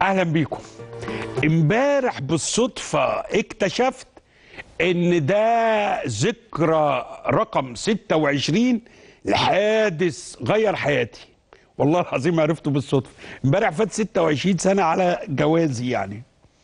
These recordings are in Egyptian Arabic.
اهلا بيكم امبارح بالصدفه اكتشفت ان ده ذكرى رقم 26 لحادث غير حياتي والله العظيم عرفته بالصدفه امبارح فات 26 سنه على جوازي يعني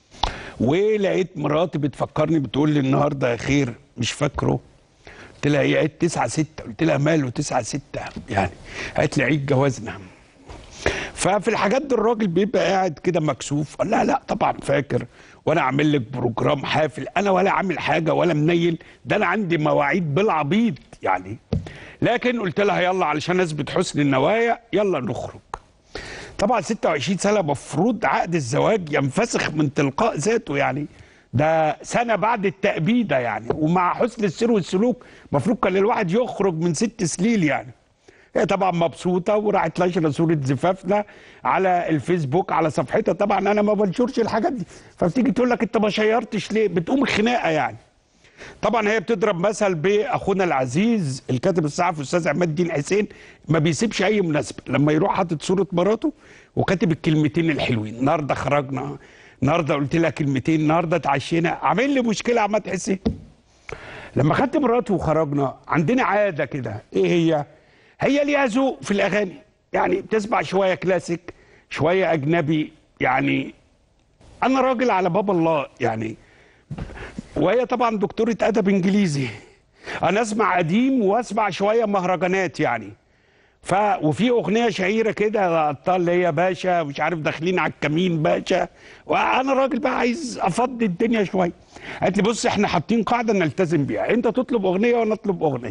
ولقيت مراتي بتفكرني بتقول لي النهارده يا خير مش فاكره قلت لها ايه عيد 9 6 قلت لها ماله 9 6 يعني قالت لي عيد جوازنا ففي الحاجات دي الراجل بيبقى قاعد كده مكسوف قال لا لا طبعا فاكر وانا عامل لك بروجرام حافل انا ولا عامل حاجه ولا منيل ده انا عندي مواعيد بالعبيط يعني لكن قلت لها يلا علشان اثبت حسن النوايا يلا نخرج طبعا 26 سنه مفروض عقد الزواج ينفسخ من تلقاء ذاته يعني ده سنه بعد التأبيده يعني ومع حسن السير والسلوك المفروض كان الواحد يخرج من ست سليل يعني هي طبعا مبسوطه وراحت ناشره صوره زفافنا على الفيسبوك على صفحتها طبعا انا ما بنشرش الحاجات دي فبتيجي تقول لك انت ما شيرتش ليه بتقوم الخناقه يعني طبعا هي بتضرب مثل باخونا العزيز الكاتب الصحفي الاستاذ عماد الدين حسين ما بيسيبش اي مناسبه لما يروح حاطط صوره مراته وكاتب الكلمتين الحلوين النهارده خرجنا النهارده قلت لها كلمتين النهارده اتعشينا عامل لي مشكله عماد حسين لما خدت مراته وخرجنا عندنا عاده كده ايه هي هي ليها ذوق في الاغاني يعني بتسمع شويه كلاسيك شويه اجنبي يعني انا راجل على باب الله يعني وهي طبعا دكتوره ادب انجليزي انا اسمع قديم واسمع شويه مهرجانات يعني ف وفي اغنيه شهيره كده ابطال اللي هي باشا مش عارف داخلين على الكمين باشا وانا راجل بقى عايز افضي الدنيا شويه قالت لي بص احنا حاطين قاعده نلتزم بيها انت تطلب اغنيه وانا اطلب اغنيه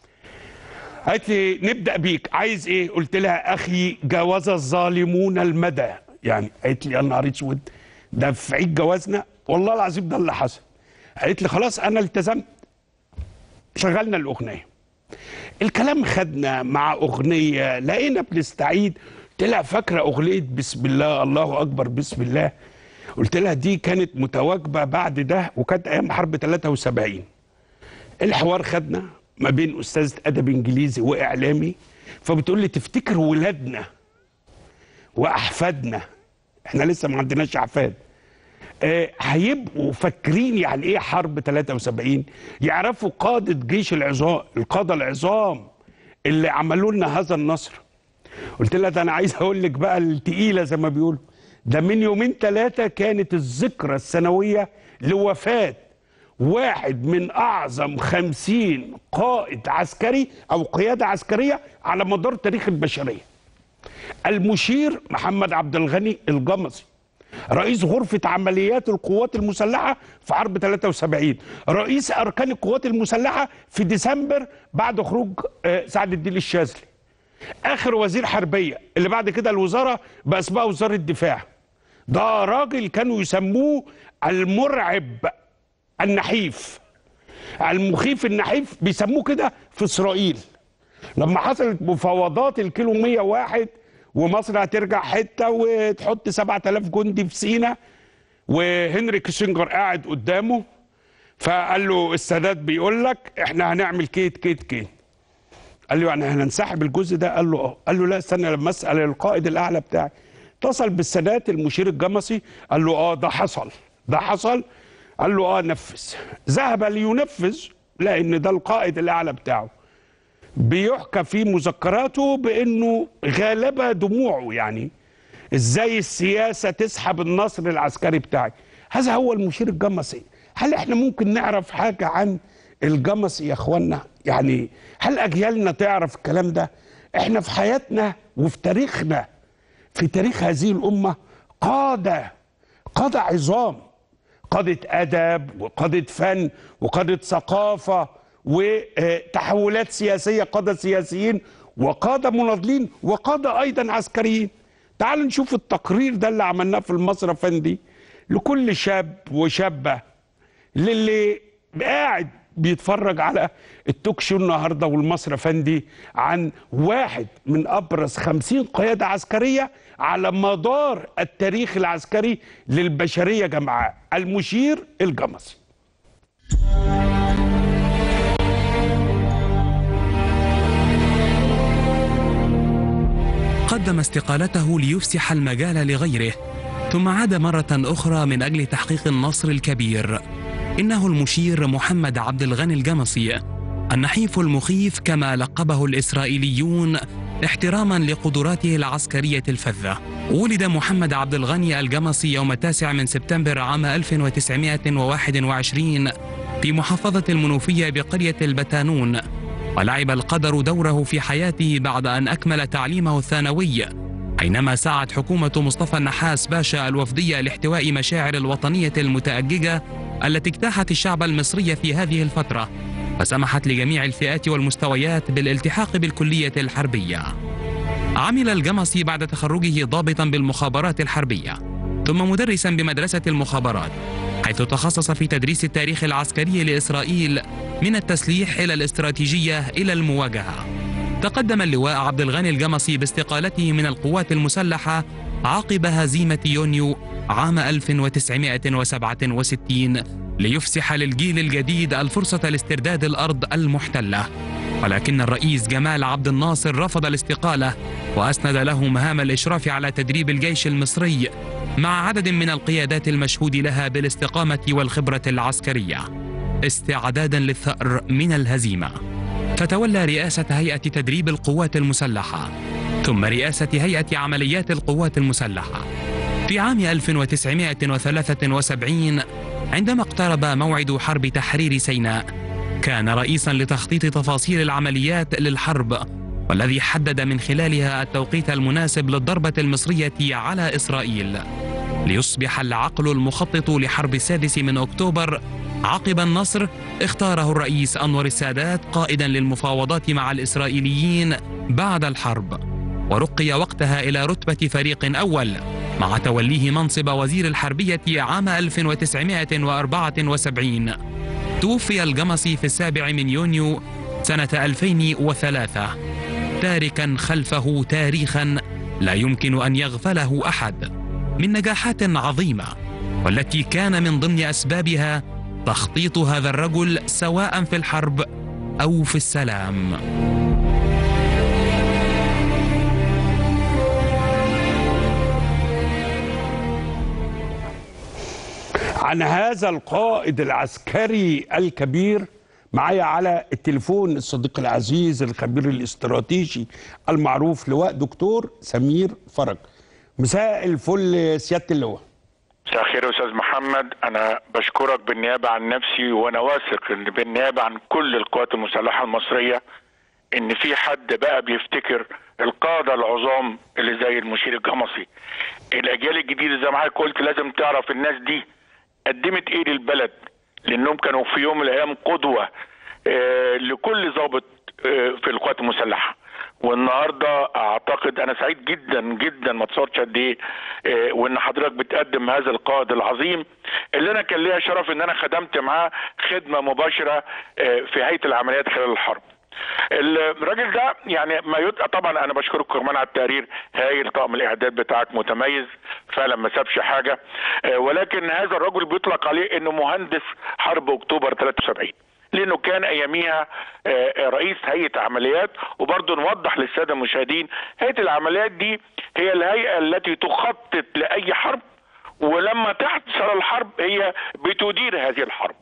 قالت لي نبدا بيك عايز ايه قلت لها اخي جاوز الظالمون المدى يعني قالت لي يا نهار اسود ده في عيد جوازنا والله العظيم ده اللي حصل قالت لي خلاص انا التزمت شغلنا الاغنيه الكلام خدنا مع اغنيه لقينا بنستعيد قلت لها فاكره اغنيه بسم الله الله اكبر بسم الله قلت لها دي كانت متواجبه بعد ده وكانت ايام حرب 73 الحوار خدنا ما بين استاذ ادب انجليزي واعلامي فبتقول لي تفتكر ولادنا واحفادنا احنا لسه ما عندناش احفاد آه، هيبقوا فاكرين يعني ايه حرب 73 يعرفوا قادة جيش العظام القادة العظام اللي عملوا لنا هذا النصر قلت لها ده انا عايز اقول لك بقى التقيلة زي ما بيقولوا ده من يومين ثلاثة كانت الذكرى السنوية لوفاة واحد من أعظم خمسين قائد عسكري أو قيادة عسكرية على مدار تاريخ البشرية المشير محمد عبد الغني الجمصي رئيس غرفة عمليات القوات المسلحة في حرب 73 رئيس أركان القوات المسلحة في ديسمبر بعد خروج آه، سعد الدين الشاذلي آخر وزير حربية اللي بعد كده الوزارة بقى اسمها وزارة الدفاع ده راجل كانوا يسموه المرعب النحيف المخيف النحيف بيسموه كده في إسرائيل لما حصلت مفاوضات الكيلو 101 ومصر هترجع حته وتحط 7000 جندي في سينا وهنري كيسنجر قاعد قدامه فقال له السادات بيقول لك احنا هنعمل كيت كيت كيت قال له يعني هننسحب الجزء ده قال له اه قال له لا استنى لما اسال القائد الاعلى بتاعي اتصل بالسادات المشير الجمصي قال له اه ده حصل ده حصل قال له اه نفذ ذهب لينفذ لان ده القائد الاعلى بتاعه بيحكى في مذكراته بانه غالب دموعه يعني ازاي السياسه تسحب النصر العسكري بتاعي هذا هو المشير الجمصي هل احنا ممكن نعرف حاجه عن الجمصي يا اخوانا يعني هل اجيالنا تعرف الكلام ده احنا في حياتنا وفي تاريخنا في تاريخ هذه الامه قاده قاده عظام قادة أدب وقادة فن وقادة ثقافة وتحولات سياسية قادة سياسيين وقادة مناضلين وقادة أيضا عسكريين تعالوا نشوف التقرير ده اللي عملناه في المصرف أفندي لكل شاب وشابة للي قاعد بيتفرج على التوك شو النهارده والمصري افندي عن واحد من ابرز خمسين قياده عسكريه على مدار التاريخ العسكري للبشريه جمعاء المشير الجمصي قدم استقالته ليفسح المجال لغيره ثم عاد مرة أخرى من أجل تحقيق النصر الكبير إنه المشير محمد عبد الغني الجمصي النحيف المخيف كما لقبه الإسرائيليون احتراما لقدراته العسكرية الفذة ولد محمد عبد الغني الجمصي يوم التاسع من سبتمبر عام 1921 في محافظة المنوفية بقرية البتانون ولعب القدر دوره في حياته بعد أن أكمل تعليمه الثانوي حينما سعت حكومة مصطفى النحاس باشا الوفدية لاحتواء مشاعر الوطنية المتأججة التي اجتاحت الشعب المصري في هذه الفترة فسمحت لجميع الفئات والمستويات بالالتحاق بالكلية الحربية عمل الجمصي بعد تخرجه ضابطا بالمخابرات الحربية ثم مدرسا بمدرسة المخابرات حيث تخصص في تدريس التاريخ العسكري لإسرائيل من التسليح إلى الاستراتيجية إلى المواجهة تقدم اللواء عبد الغني الجمصي باستقالته من القوات المسلحة عقب هزيمة يونيو عام 1967 ليفسح للجيل الجديد الفرصة لاسترداد الأرض المحتلة ولكن الرئيس جمال عبد الناصر رفض الاستقالة وأسند له مهام الإشراف على تدريب الجيش المصري مع عدد من القيادات المشهود لها بالاستقامة والخبرة العسكرية استعدادا للثأر من الهزيمة فتولى رئاسة هيئة تدريب القوات المسلحة ثم رئاسة هيئة عمليات القوات المسلحة في عام 1973 عندما اقترب موعد حرب تحرير سيناء كان رئيسا لتخطيط تفاصيل العمليات للحرب والذي حدد من خلالها التوقيت المناسب للضربة المصرية على إسرائيل ليصبح العقل المخطط لحرب السادس من أكتوبر عقب النصر اختاره الرئيس أنور السادات قائدا للمفاوضات مع الإسرائيليين بعد الحرب ورقي وقتها إلى رتبة فريق أول مع توليه منصب وزير الحربية عام 1974 توفي الجمصي في السابع من يونيو سنة 2003 تاركا خلفه تاريخا لا يمكن أن يغفله أحد من نجاحات عظيمة والتي كان من ضمن أسبابها تخطيط هذا الرجل سواء في الحرب أو في السلام عن هذا القائد العسكري الكبير معايا على التليفون الصديق العزيز الخبير الاستراتيجي المعروف لواء دكتور سمير فرج مساء الفل سياده اللواء مساء الخير يا استاذ محمد انا بشكرك بالنيابه عن نفسي وانا واثق ان بالنيابه عن كل القوات المسلحه المصريه ان في حد بقى بيفتكر القاده العظام اللي زي المشير الجمصي الاجيال الجديده زي ما حضرتك قلت لازم تعرف الناس دي قدمت ايه للبلد لانهم كانوا في يوم من الايام قدوه آه لكل ضابط آه في القوات المسلحه والنهارده اعتقد انا سعيد جدا جدا ما تصورش قد ايه آه وان حضرتك بتقدم هذا القائد العظيم اللي انا كان ليا شرف ان انا خدمت معاه خدمه مباشره في هيئه العمليات خلال الحرب. الراجل ده يعني ما يدقى طبعا انا بشكرك كمان على التقرير هايل طقم الاعداد بتاعك متميز فعلا ما سابش حاجه ولكن هذا الرجل بيطلق عليه انه مهندس حرب اكتوبر 73 لانه كان اياميها رئيس هيئه عمليات وبرضه نوضح للساده المشاهدين هيئه العمليات دي هي الهيئه التي تخطط لاي حرب ولما تحصل الحرب هي بتدير هذه الحرب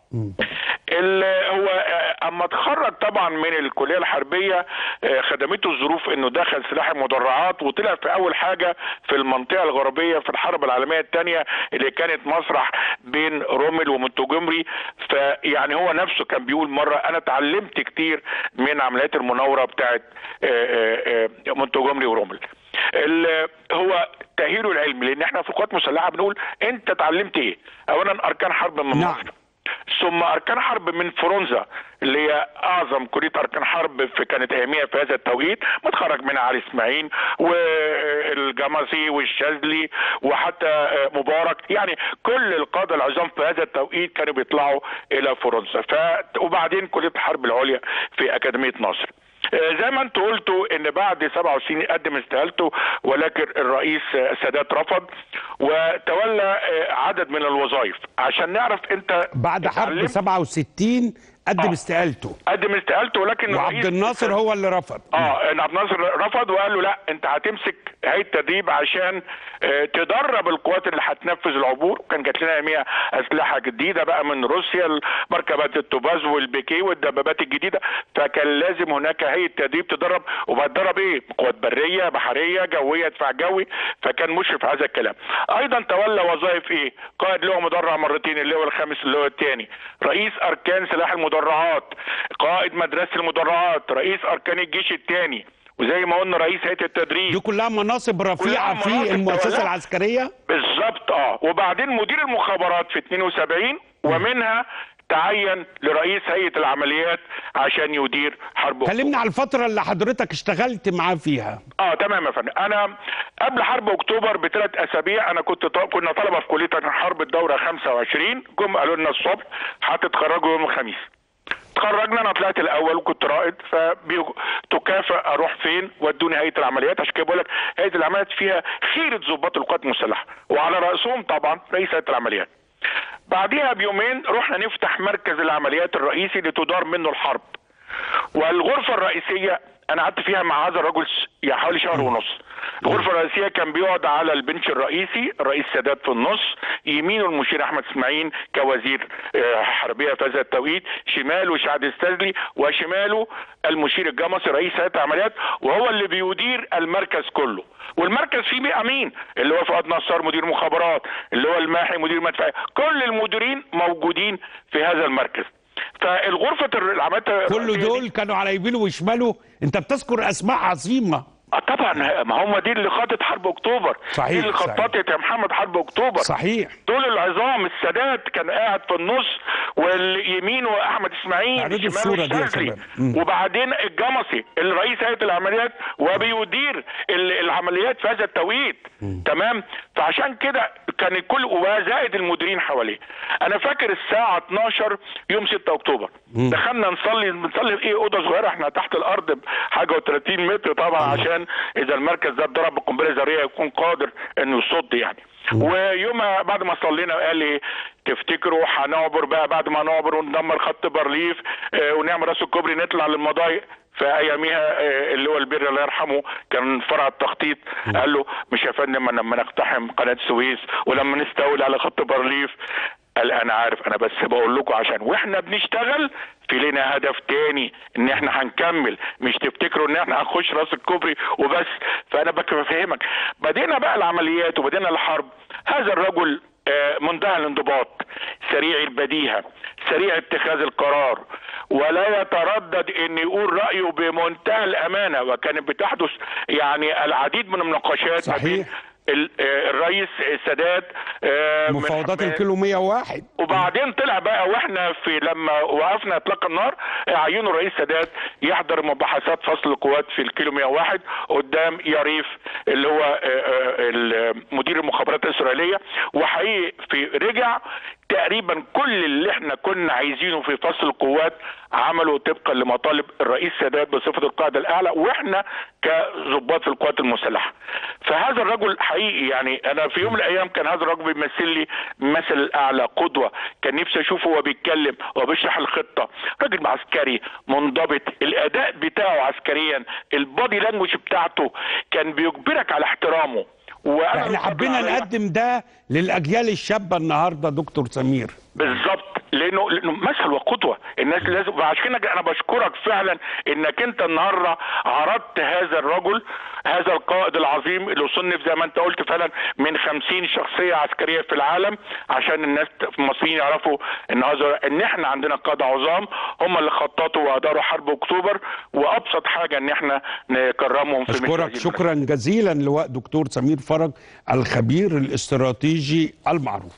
هو اما اتخرج طبعا من الكليه الحربيه خدمته الظروف انه دخل سلاح المدرعات وطلع في اول حاجه في المنطقه الغربيه في الحرب العالميه الثانيه اللي كانت مسرح بين رومل ومونتجومري فيعني هو نفسه كان بيقول مره انا اتعلمت كتير من عمليات المناوره بتاعت مونتجومري ورومل هو تأهيله العلمي لان احنا في القوات المسلحه بنقول انت اتعلمت ايه؟ اولا اركان حرب من نعم. مصر ثم اركان حرب من فرنزا اللي هي اعظم كليه اركان حرب في كانت اياميها في هذا التوقيت متخرج منها علي اسماعيل والجمصي والشاذلي وحتى مبارك يعني كل القاده العظام في هذا التوقيت كانوا بيطلعوا الى فرنسا ف وبعدين كليه الحرب العليا في اكاديميه ناصر زي ما انتوا قلتوا ان بعد 67 قدم استقالته ولكن الرئيس السادات رفض وتولى عدد من الوظائف عشان نعرف انت بعد حرب 67 قدم آه. استقالته قدم استقالته ولكن وعبد الرئيس- الناصر هو اللي رفض اه ان عبد الناصر رفض وقال له لا انت هتمسك هيئه تدريب عشان آه، تدرب القوات اللي هتنفذ العبور كان جات لنا يوميها اسلحه جديده بقى من روسيا مركبات التوباز والبيكي والدبابات الجديده فكان لازم هناك هيئه تدريب تدرب وبتدرب ايه؟ قوات بريه بحريه جويه دفاع جوي فكان مشرف على هذا الكلام ايضا تولى وظائف ايه؟ قائد لواء مدرع مرتين اللواء الخامس اللواء الثاني رئيس اركان سلاح المدرعات قائد مدرسه المدرعات رئيس اركان الجيش الثاني وزي ما قلنا رئيس هيئه التدريب دي كلها مناصب رفيعه كلها مناصب في المؤسسه تولى. العسكريه بالظبط اه وبعدين مدير المخابرات في 72 ومنها تعين لرئيس هيئه العمليات عشان يدير حرب أكتوبر. كلمنا على الفتره اللي حضرتك اشتغلت معاه فيها اه تمام يا فندم انا قبل حرب اكتوبر بثلاث اسابيع انا كنت ط... كنا طلبه في كليه حرب الدوره 25 جم قالوا لنا الصبح هتتخرجوا يوم الخميس اتخرجنا انا طلعت الاول وكنت رائد فبتكافئ اروح فين ودوني هيئه العمليات عشان كده بقول لك هيئه العمليات فيها خيره ضباط القوات المسلحه وعلى راسهم طبعا رئيس هيئه العمليات بعديها بيومين رحنا نفتح مركز العمليات الرئيسي لتدار منه الحرب والغرفه الرئيسيه انا قعدت فيها مع هذا الرجل س- يعني حوالي شهر ونص الغرفه الرئيسيه كان بيقعد على البنش الرئيسي الرئيس سادات في النص يمينه المشير احمد اسماعيل كوزير آه، حربيه في هذا التوقيت شماله شعب استاذلي وشماله المشير الجمصي رئيس هيئه العمليات وهو اللي بيدير المركز كله والمركز فيه بقى امين اللي هو فؤاد نصار مدير مخابرات اللي هو الماحي مدير مدفعيه كل المديرين موجودين في هذا المركز فالغرفه العمليات كل الرئيسية دي- دول كانوا على يمينه وشماله انت بتذكر اسماء عظيمه اه طبعا ما هم دي اللي خطت حرب اكتوبر صحيح، دي اللي صحيح. خططت يا محمد حرب اكتوبر صحيح دول العظام السادات كان قاعد في النص واليمينه احمد اسماعيل اعرضوا شماله الصورة دي يا الشاذلي. شباب. مم. وبعدين الجمصي اللي رئيس هيئه العمليات وبيدير ال- العمليات في هذا التوقيت تمام فعشان كده كان الكل وزائد المديرين حواليه انا فاكر الساعه 12 يوم 6 اكتوبر دخلنا نصلي بنصلي في ايه اوضه صغيره احنا تحت الارض بحاجه و30 متر طبعا عشان اذا المركز ده اتضرب بقنبله ذريه يكون قادر انه يصد يعني ويومها بعد ما صلينا قال لي تفتكروا هنعبر بقى بعد ما نعبر وندمر خط بارليف آه، ونعمل راس الكوبري نطلع للمضايق فاياميها آه، اللي هو البر الله يرحمه كان فرع التخطيط قال له مش يا فندم لما نقتحم قناه السويس ولما نستولي على خط بارليف قال انا عارف انا بس بقول لكم عشان واحنا بنشتغل في لنا هدف تاني ان احنا هنكمل مش تفتكروا ان احنا هنخش راس الكوبري وبس فانا بك- بفهمك بدينا بقى العمليات وبدينا الحرب هذا الرجل آه، منتهى الانضباط سريع البديهه سريع اتخاذ القرار ولا يتردد ان يقول رايه بمنتهى الامانه وكانت بتحدث يعني العديد من المناقشات ما بين صحيح. ال- آه، الرئيس السادات آه، من- مفاوضات من- الكيلو 101 وبعدين طلع بقى واحنا في لما وقفنا اطلاق النار عينوا الرئيس سادات يحضر مباحثات فصل القوات في الكيلو 101 قدام ياريف اللي هو آه، آه، ال- مدير المخابرات الاسرائيليه وحقيقي في رجع تقريبا كل اللي احنا كنا عايزينه في فصل القوات عملوا طبقا لمطالب الرئيس سادات بصفه القائد الاعلى واحنا كضباط في القوات المسلحه. فهذا الرجل حقيقي يعني انا في يوم من الايام كان هذا الرجل بيمثل لي مثل الاعلى قدوه كان نفسي اشوفه وهو بيتكلم وبيشرح الخطه راجل عسكري منضبط الاداء بتاعه عسكريا البادي لانجوج بتاعته كان بيجبرك على احترامه وانا احنا حبينا الفضل عليا- نقدم ده للاجيال الشابه النهارده دكتور سمير بالظبط لانه لانه مثل وقدوه الناس لازم وعشان كده انا بشكرك فعلا انك انت النهارده عرضت هذا الرجل هذا القائد العظيم اللي صنف زي ما انت قلت فعلا من 50 شخصيه عسكريه في العالم عشان الناس المصريين يعرفوا ان هذا ان احنا عندنا قاده عظام هم اللي خططوا واداروا حرب اكتوبر وابسط حاجه ان احنا نكرمهم في مثل اشكرك هذه شكرا جزيلا لواء دكتور سمير فرج الخبير الاستراتيجي المعروف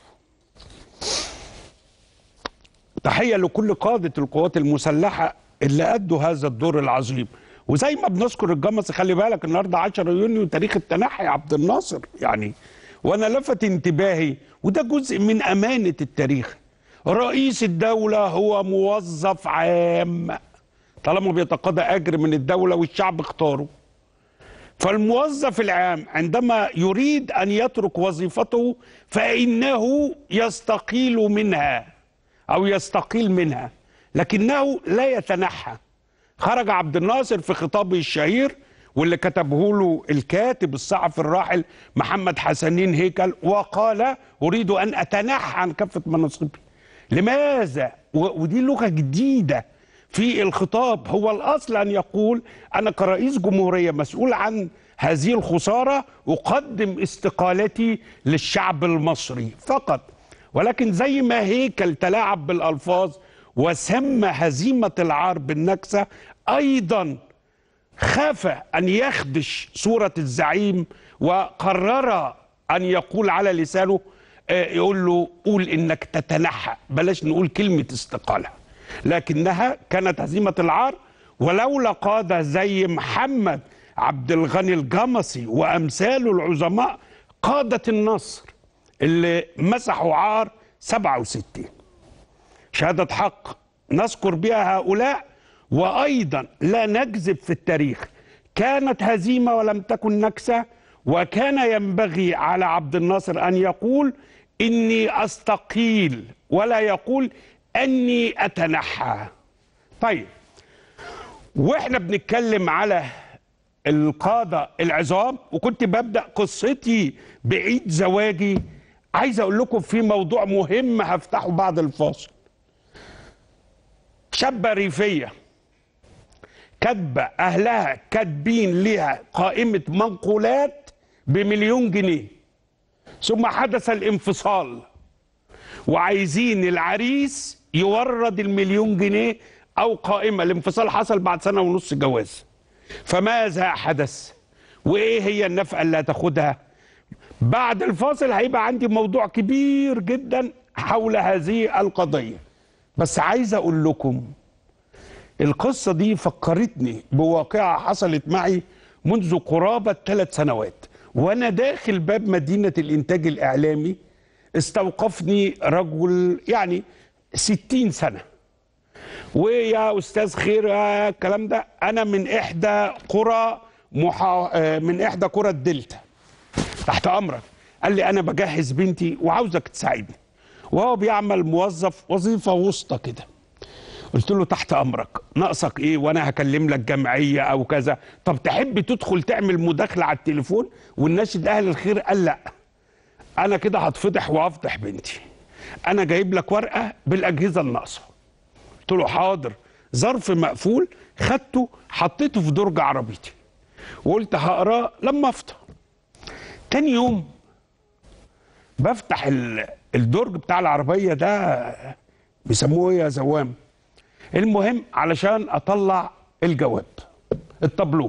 تحية لكل قادة القوات المسلحة اللي أدوا هذا الدور العظيم وزي ما بنذكر الجمص خلي بالك النهارده 10 يونيو تاريخ التنحي عبد الناصر يعني وانا لفت انتباهي وده جزء من امانه التاريخ رئيس الدوله هو موظف عام طالما بيتقاضى اجر من الدوله والشعب اختاره فالموظف العام عندما يريد ان يترك وظيفته فانه يستقيل منها او يستقيل منها لكنه لا يتنحى خرج عبد الناصر في خطابه الشهير واللي كتبه له الكاتب الصحفي الراحل محمد حسنين هيكل وقال اريد ان اتنحى عن كافه مناصبي لماذا و- ودي لغه جديده في الخطاب هو الاصل ان يقول انا كرئيس جمهوريه مسؤول عن هذه الخساره اقدم استقالتي للشعب المصري فقط ولكن زي ما هيكل تلاعب بالالفاظ وسمى هزيمه العار بالنكسه ايضا خاف ان يخدش صوره الزعيم وقرر ان يقول على لسانه آه، يقول له قول انك تتنحى بلاش نقول كلمه استقاله لكنها كانت هزيمه العار ولولا قاده زي محمد عبد الغني الجمصي وامثاله العظماء قاده النصر اللي مسحوا عار 67 شهادة حق نذكر بها هؤلاء وأيضا لا نكذب في التاريخ كانت هزيمة ولم تكن نكسة وكان ينبغي على عبد الناصر أن يقول إني أستقيل ولا يقول أني أتنحى طيب واحنا بنتكلم على القادة العظام وكنت ببدأ قصتي بعيد زواجي عايز أقول لكم في موضوع مهم هفتحه بعد الفاصل شابة ريفية كاتبة أهلها كاتبين لها قائمة منقولات بمليون جنيه ثم حدث الانفصال وعايزين العريس يورد المليون جنيه أو قائمة الانفصال حصل بعد سنة ونص جواز فماذا حدث وإيه هي النفقة اللي هتاخدها بعد الفاصل هيبقى عندي موضوع كبير جدا حول هذه القضية بس عايز أقول لكم القصة دي فكرتني بواقعة حصلت معي منذ قرابة ثلاث سنوات وأنا داخل باب مدينة الإنتاج الإعلامي استوقفني رجل يعني ستين سنة ويا أستاذ خير يا الكلام ده أنا من إحدى قرى محا... آه، من إحدى قرى الدلتا تحت امرك قال لي انا بجهز بنتي وعاوزك تساعدني وهو بيعمل موظف وظيفه وسطى كده قلت له تحت امرك ناقصك ايه وانا هكلم لك جمعيه او كذا طب تحب تدخل تعمل مداخله على التليفون والناشد اهل الخير قال لا انا كده هتفضح وافضح بنتي انا جايب لك ورقه بالاجهزه الناقصه قلت له حاضر ظرف مقفول خدته حطيته في درج عربيتي وقلت هقراه لما افطر تاني يوم بفتح ال- الدرج بتاع العربية ده بيسموه ايه يا زوام المهم علشان اطلع الجواب الطابلو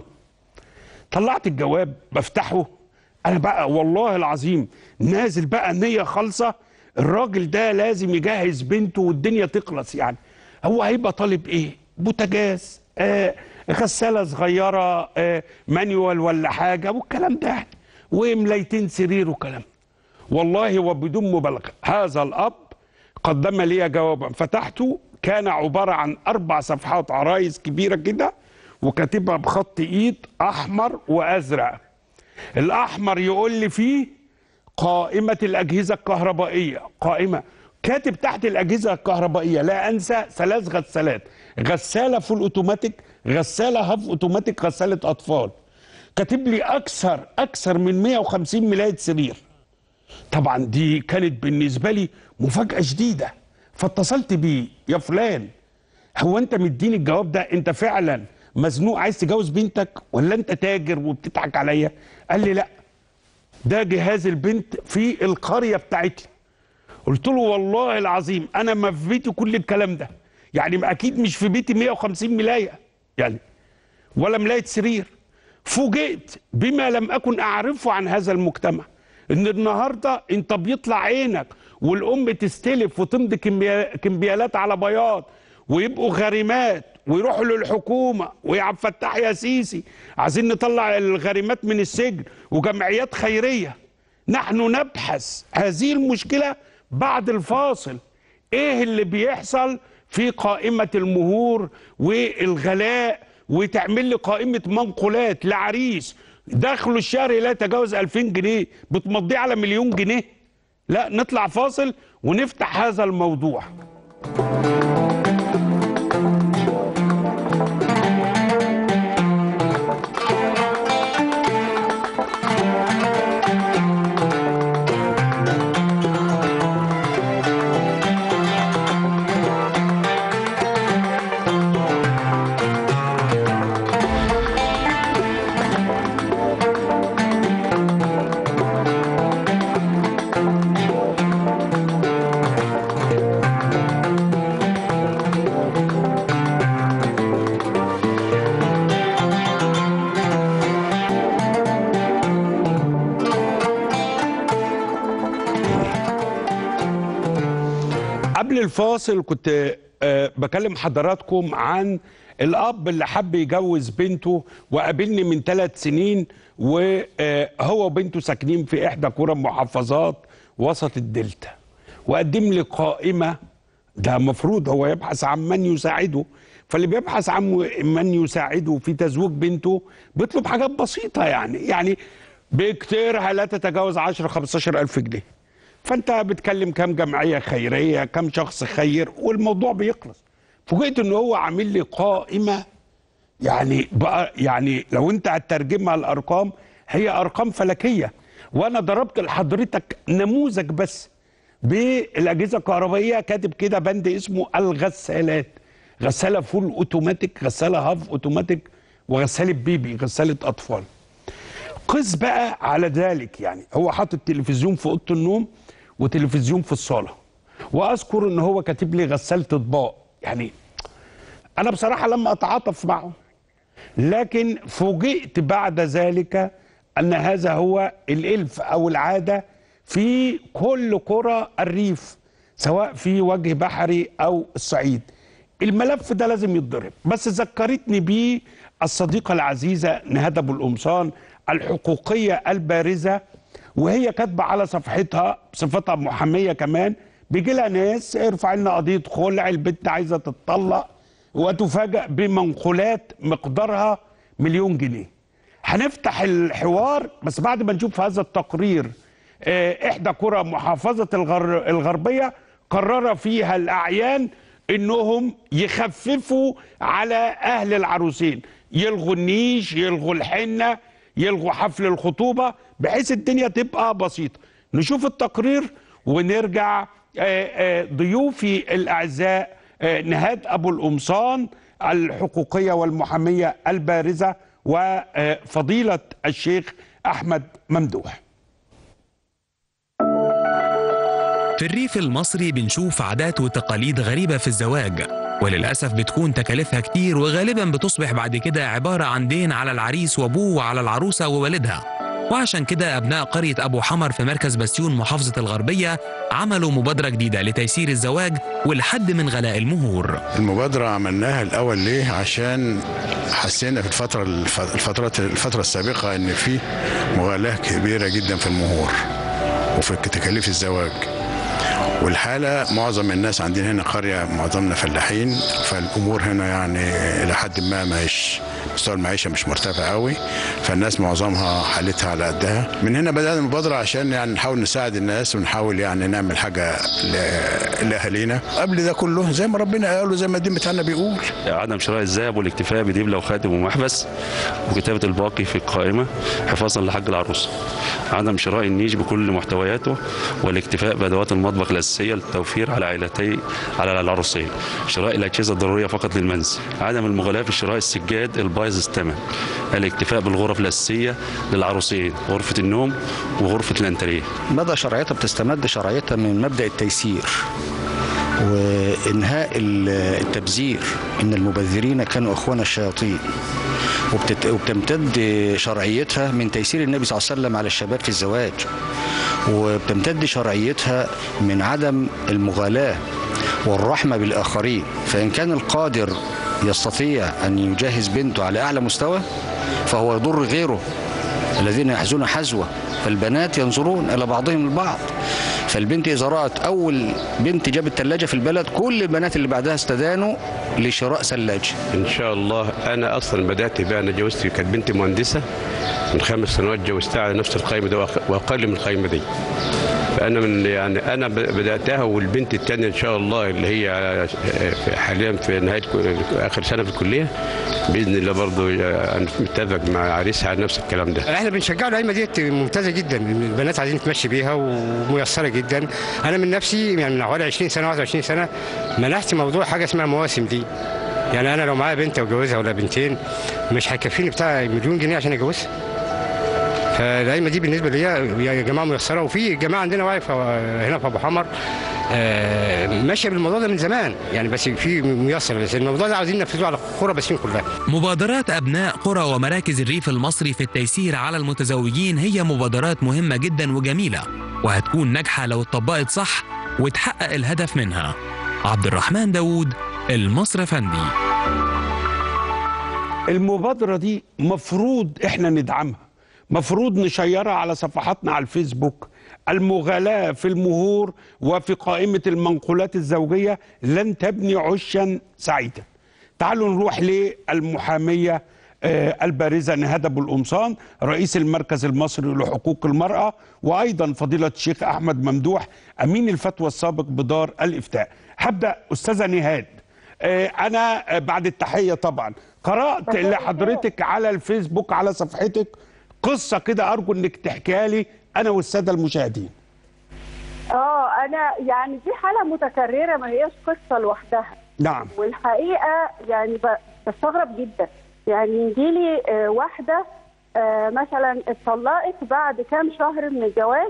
طلعت الجواب بفتحه انا بقى والله العظيم نازل بقى نية خالصة الراجل ده لازم يجهز بنته والدنيا تخلص يعني هو هيبقى طالب ايه بوتاجاز آه غسالة صغيرة آه مانيوال ولا حاجة والكلام ده يعني وملايتين سرير وكلام والله وبدون مبالغة هذا الأب قدم لي جوابا فتحته كان عبارة عن أربع صفحات عرايس كبيرة كده وكاتبها بخط إيد أحمر وأزرق الأحمر يقول لي فيه قائمة الأجهزة الكهربائية قائمة كاتب تحت الأجهزة الكهربائية لا أنسى ثلاث غسالات غسالة فول أوتوماتيك غسالة هاف أوتوماتيك غسالة أطفال كاتب لي أكثر أكثر من 150 ملاية سرير طبعا دي كانت بالنسبة لي مفاجأة شديدة فاتصلت بيه يا فلان هو انت مديني الجواب ده انت فعلا مزنوق عايز تجوز بنتك ولا انت تاجر وبتضحك عليا قال لي لا ده جهاز البنت في القرية بتاعتنا قلت له والله العظيم انا ما في بيتي كل الكلام ده يعني اكيد مش في بيتي 150 ملاية يعني ولا ملاية سرير فوجئت بما لم اكن اعرفه عن هذا المجتمع ان النهارده انت بيطلع عينك والام تستلف وتمضي كمبيا- كمبيالات على بياض ويبقوا غارمات ويروحوا للحكومه ويا عبد الفتاح يا سيسي عايزين نطلع الغارمات من السجن وجمعيات خيريه نحن نبحث هذه المشكله بعد الفاصل ايه اللي بيحصل في قائمه المهور والغلاء وتعمل لي قائمه منقولات لعريس دخله الشهري لا يتجاوز 2000 جنيه بتمضيه على مليون جنيه لا نطلع فاصل ونفتح هذا الموضوع قبل الفاصل كنت آه، بكلم حضراتكم عن الاب اللي حب يجوز بنته وقابلني من ثلاث سنين وهو وبنته ساكنين في احدى قرى المحافظات وسط الدلتا وقدم لي قائمه ده مفروض هو يبحث عن من يساعده فاللي بيبحث عن من يساعده في تزويج بنته بيطلب حاجات بسيطه يعني يعني بكتيرها لا تتجاوز 10 15 الف جنيه فانت بتكلم كام جمعيه خيريه كام شخص خير والموضوع بيخلص فوجئت ان هو عامل لي قائمه يعني بقى يعني لو انت هتترجمها الارقام هي ارقام فلكيه وانا ضربت لحضرتك نموذج بس بالاجهزه الكهربائيه كاتب كده بند اسمه الغسالات غساله فول اوتوماتيك غساله هاف اوتوماتيك وغساله بيبي غساله اطفال قس بقى على ذلك يعني هو حاطط تلفزيون في اوضه النوم وتلفزيون في الصاله واذكر ان هو كاتب لي غساله اطباق يعني انا بصراحه لم اتعاطف معه لكن فوجئت بعد ذلك ان هذا هو الالف او العاده في كل قرى الريف سواء في وجه بحري او الصعيد الملف ده لازم يتضرب بس ذكرتني بيه الصديقه العزيزه نهاد ابو القمصان الحقوقيه البارزه وهي كاتبه على صفحتها بصفتها محاميه كمان بيجي لها ناس ارفع لنا قضيه خلع البنت عايزه تتطلق وتفاجأ بمنقولات مقدارها مليون جنيه هنفتح الحوار بس بعد ما نشوف هذا التقرير آه، احدى قرى محافظه الغر الغربيه قرر فيها الاعيان انهم يخففوا على اهل العروسين يلغوا النيش يلغوا الحنه يلغوا حفل الخطوبه بحيث الدنيا تبقى بسيطه نشوف التقرير ونرجع آه، آه، ضيوفي الاعزاء آه، نهاد ابو القمصان الحقوقيه والمحاميه البارزه وفضيله الشيخ احمد ممدوح في الريف المصري بنشوف عادات وتقاليد غريبة في الزواج وللأسف بتكون تكاليفها كتير وغالبا بتصبح بعد كده عبارة عن دين على العريس وأبوه وعلى العروسة ووالدها وعشان كده أبناء قرية أبو حمر في مركز بسيون محافظة الغربية عملوا مبادرة جديدة لتيسير الزواج والحد من غلاء المهور المبادرة عملناها الأول ليه؟ عشان حسينا في الفترة الف- الفترات الفترة السابقة إن في مغالاة كبيرة جدا في المهور وفي تكاليف الزواج والحالة معظم الناس عندنا هنا قرية معظمنا فلاحين فالأمور هنا يعني إلى حد ما مش مستوى المعيشة مش مرتفع قوي فالناس معظمها حالتها على قدها من هنا بدأنا المبادرة عشان يعني نحاول نساعد الناس ونحاول يعني نعمل حاجة ل- لأهالينا قبل ده كله زي ما ربنا قال وزي ما الدين بتاعنا بيقول عدم شراء الذهب والاكتفاء بدبلة وخاتم ومحبس وكتابة الباقي في القائمة حفاظا لحق العروسة عدم شراء النيش بكل محتوياته والاكتفاء بأدوات المطبخ الأساسية للتوفير على عائلتي على العروسين شراء الأجهزة الضرورية فقط للمنزل عدم المغالاة في شراء السجاد البايظ الثمن الاكتفاء بالغرف الأساسية للعروسين غرفة النوم وغرفة الأنتريه مدى شرعيتها بتستمد شرعيتها من مبدأ التيسير وإنهاء ال- التبذير إن المبذرين كانوا إخوان الشياطين وبتت... وبتمتد شرعيتها من تيسير النبي صلى الله عليه وسلم على الشباب في الزواج وبتمتد شرعيتها من عدم المغالاة والرحمة بالآخرين فإن كان القادر يستطيع أن يجهز بنته على أعلى مستوى فهو يضر غيره الذين يحزون حزوة فالبنات ينظرون إلى بعضهم البعض فالبنت إذا رأت أول بنت جابت ثلاجة في البلد كل البنات اللي بعدها استدانوا لشراء ثلاجة ان شاء الله انا اصلا بدات بقى انا جوزتي كانت بنتي مهندسه من خمس سنوات جوزتها على نفس القائمه دي وأق- واقل من القائمه دي فانا من يعني انا ب- بداتها والبنت الثانيه ان شاء الله اللي هي في- حاليا في نهايه كو- اخر سنه في الكليه باذن الله برضو انا متفق مع عريسها على نفس الكلام ده احنا بنشجعه القايمه ديت ممتازه جدا البنات عايزين تمشي بيها وميسره جدا انا من نفسي يعني من حوالي 20 سنه 21 سنه منحت موضوع حاجه اسمها مواسم دي يعني انا لو معايا بنت وجوزها ولا بنتين مش هيكفيني بتاع مليون جنيه عشان اجوزها فالقايمه دي بالنسبه لي يا جماعه ميسره وفي جماعه عندنا واقف هنا في ابو حمر آه، ماشيه بالموضوع ده من زمان يعني بس في ميسر بس الموضوع ده عاوزين ننفذوه على القرى بسين كلها مبادرات أبناء قرى ومراكز الريف المصري في التيسير على المتزوجين هي مبادرات مهمة جدا وجميلة وهتكون ناجحة لو اتطبقت صح وتحقق الهدف منها عبد الرحمن داوود المصري فندي المبادرة دي مفروض احنا ندعمها مفروض نشيرها على صفحاتنا على الفيسبوك المغالاة في المهور وفي قائمة المنقولات الزوجية لن تبني عشا سعيدا تعالوا نروح للمحامية آه، البارزة نهاد أبو القمصان رئيس المركز المصري لحقوق المرأة وأيضا فضيلة الشيخ أحمد ممدوح أمين الفتوى السابق بدار الإفتاء هبدأ أستاذة نهاد آه، أنا آه، بعد التحية طبعا قرأت لحضرتك على الفيسبوك على صفحتك قصة كده أرجو إنك تحكيها لي أنا والسادة المشاهدين اه انا يعني دي حاله متكرره ما هياش قصه لوحدها نعم والحقيقه يعني ب- بستغرب جدا يعني يجيلي آه، واحده آه، مثلا اتطلقت بعد كام شهر من الجواز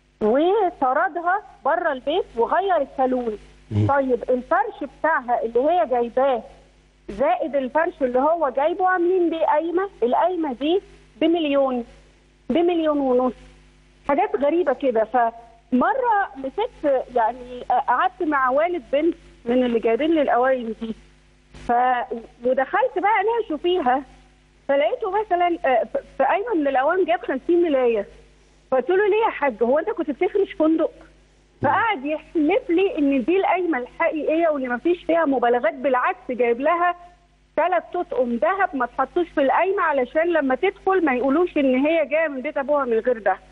وطردها بره البيت وغير السالون طيب الفرش بتاعها اللي هي جايباه زائد الفرش اللي هو جايبه عاملين بيه قايمه القايمه دي بمليون بمليون ونص حاجات غريبه كده فمره مسكت يعني قعدت مع والد بنت من اللي جايبين لي القوايم دي ف ودخلت بقى اناقشه فيها فلقيته مثلا آه، ف- في قايمه من الاوان جاب 50 ملايه فقلت له ليه يا حاج هو انت كنت بتفرش فندق فقعد يحلف لي ان دي القايمه الحقيقيه واللي ما فيش فيها مبالغات بالعكس جايب لها ثلاث تطقم ذهب ما تحطوش في القايمه علشان لما تدخل ما يقولوش ان هي جايه من بيت ابوها من غير ده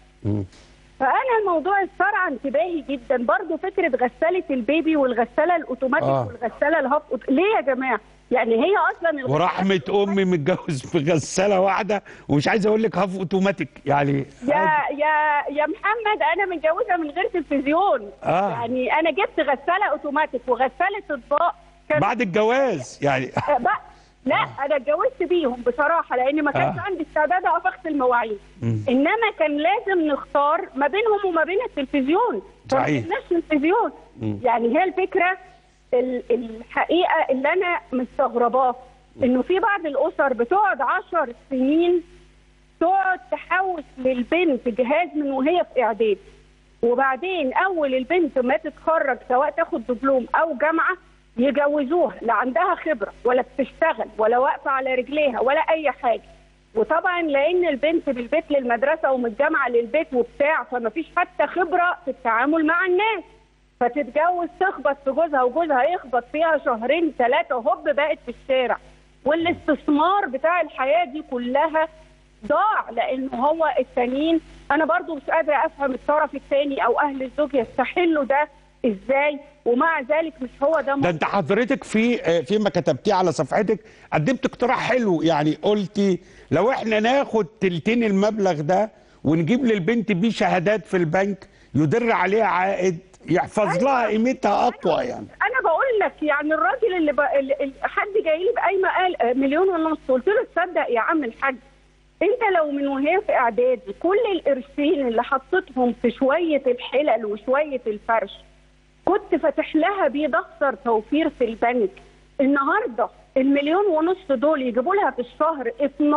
فانا الموضوع اثار عن انتباهي جدا برضو فكره غساله البيبي والغساله الاوتوماتيك آه. والغساله الهاف ليه يا جماعه يعني هي اصلا الغسالة ورحمة أمي متجوز في غسالة واحدة ومش عايز أقول لك هاف أوتوماتيك يعني يا يا يا محمد انا متجوزه من غير تلفزيون آه. يعني انا جبت غساله اوتوماتيك وغساله اطباق كان بعد الجواز يعني آه، بقى لا انا اتجوزت بيهم بصراحه لان ما كانش آه. عندي استعداد اقف اغسل المواعين انما كان لازم نختار ما بينهم وما بين التلفزيون فما صحيح. جبناش تلفزيون يعني هي الفكره ال- الحقيقه اللي انا مستغرباه انه في بعض الاسر بتقعد عشر سنين تقعد تحوش للبنت جهاز من وهي في اعداد وبعدين اول البنت ما تتخرج سواء تاخد دبلوم او جامعه يجوزوها لا عندها خبره ولا بتشتغل ولا واقفه على رجليها ولا اي حاجه وطبعا لان البنت بالبيت للمدرسه ومن الجامعه للبيت وبتاع فما فيش حتى خبره في التعامل مع الناس فتتجوز تخبط في جوزها وجوزها يخبط فيها شهرين ثلاثه هوب بقت في الشارع والاستثمار بتاع الحياه دي كلها ضاع لانه هو التانيين انا برضو مش قادره افهم الطرف الثاني او اهل الزوج يستحلوا ده ازاي ومع ذلك مش هو ده ده انت حضرتك في آه، فيما كتبتيه على صفحتك قدمت اقتراح حلو يعني قلتي لو احنا ناخد تلتين المبلغ ده ونجيب للبنت بيه شهادات في البنك يدر عليها عائد يحفظ لها قيمتها اقوى يعني انا بقول لك يعني الراجل اللي, ب... اللي اللي- حد جاي لي بقايمه قال آه، مليون ونص قلت له تصدق يا عم الحاج انت لو من وهي في اعدادي كل القرشين اللي حطيتهم في شويه الحلل وشويه الفرش كنت فاتح لها بيه دفتر توفير في البنك النهارده المليون ونص دول يجيبوا لها في الشهر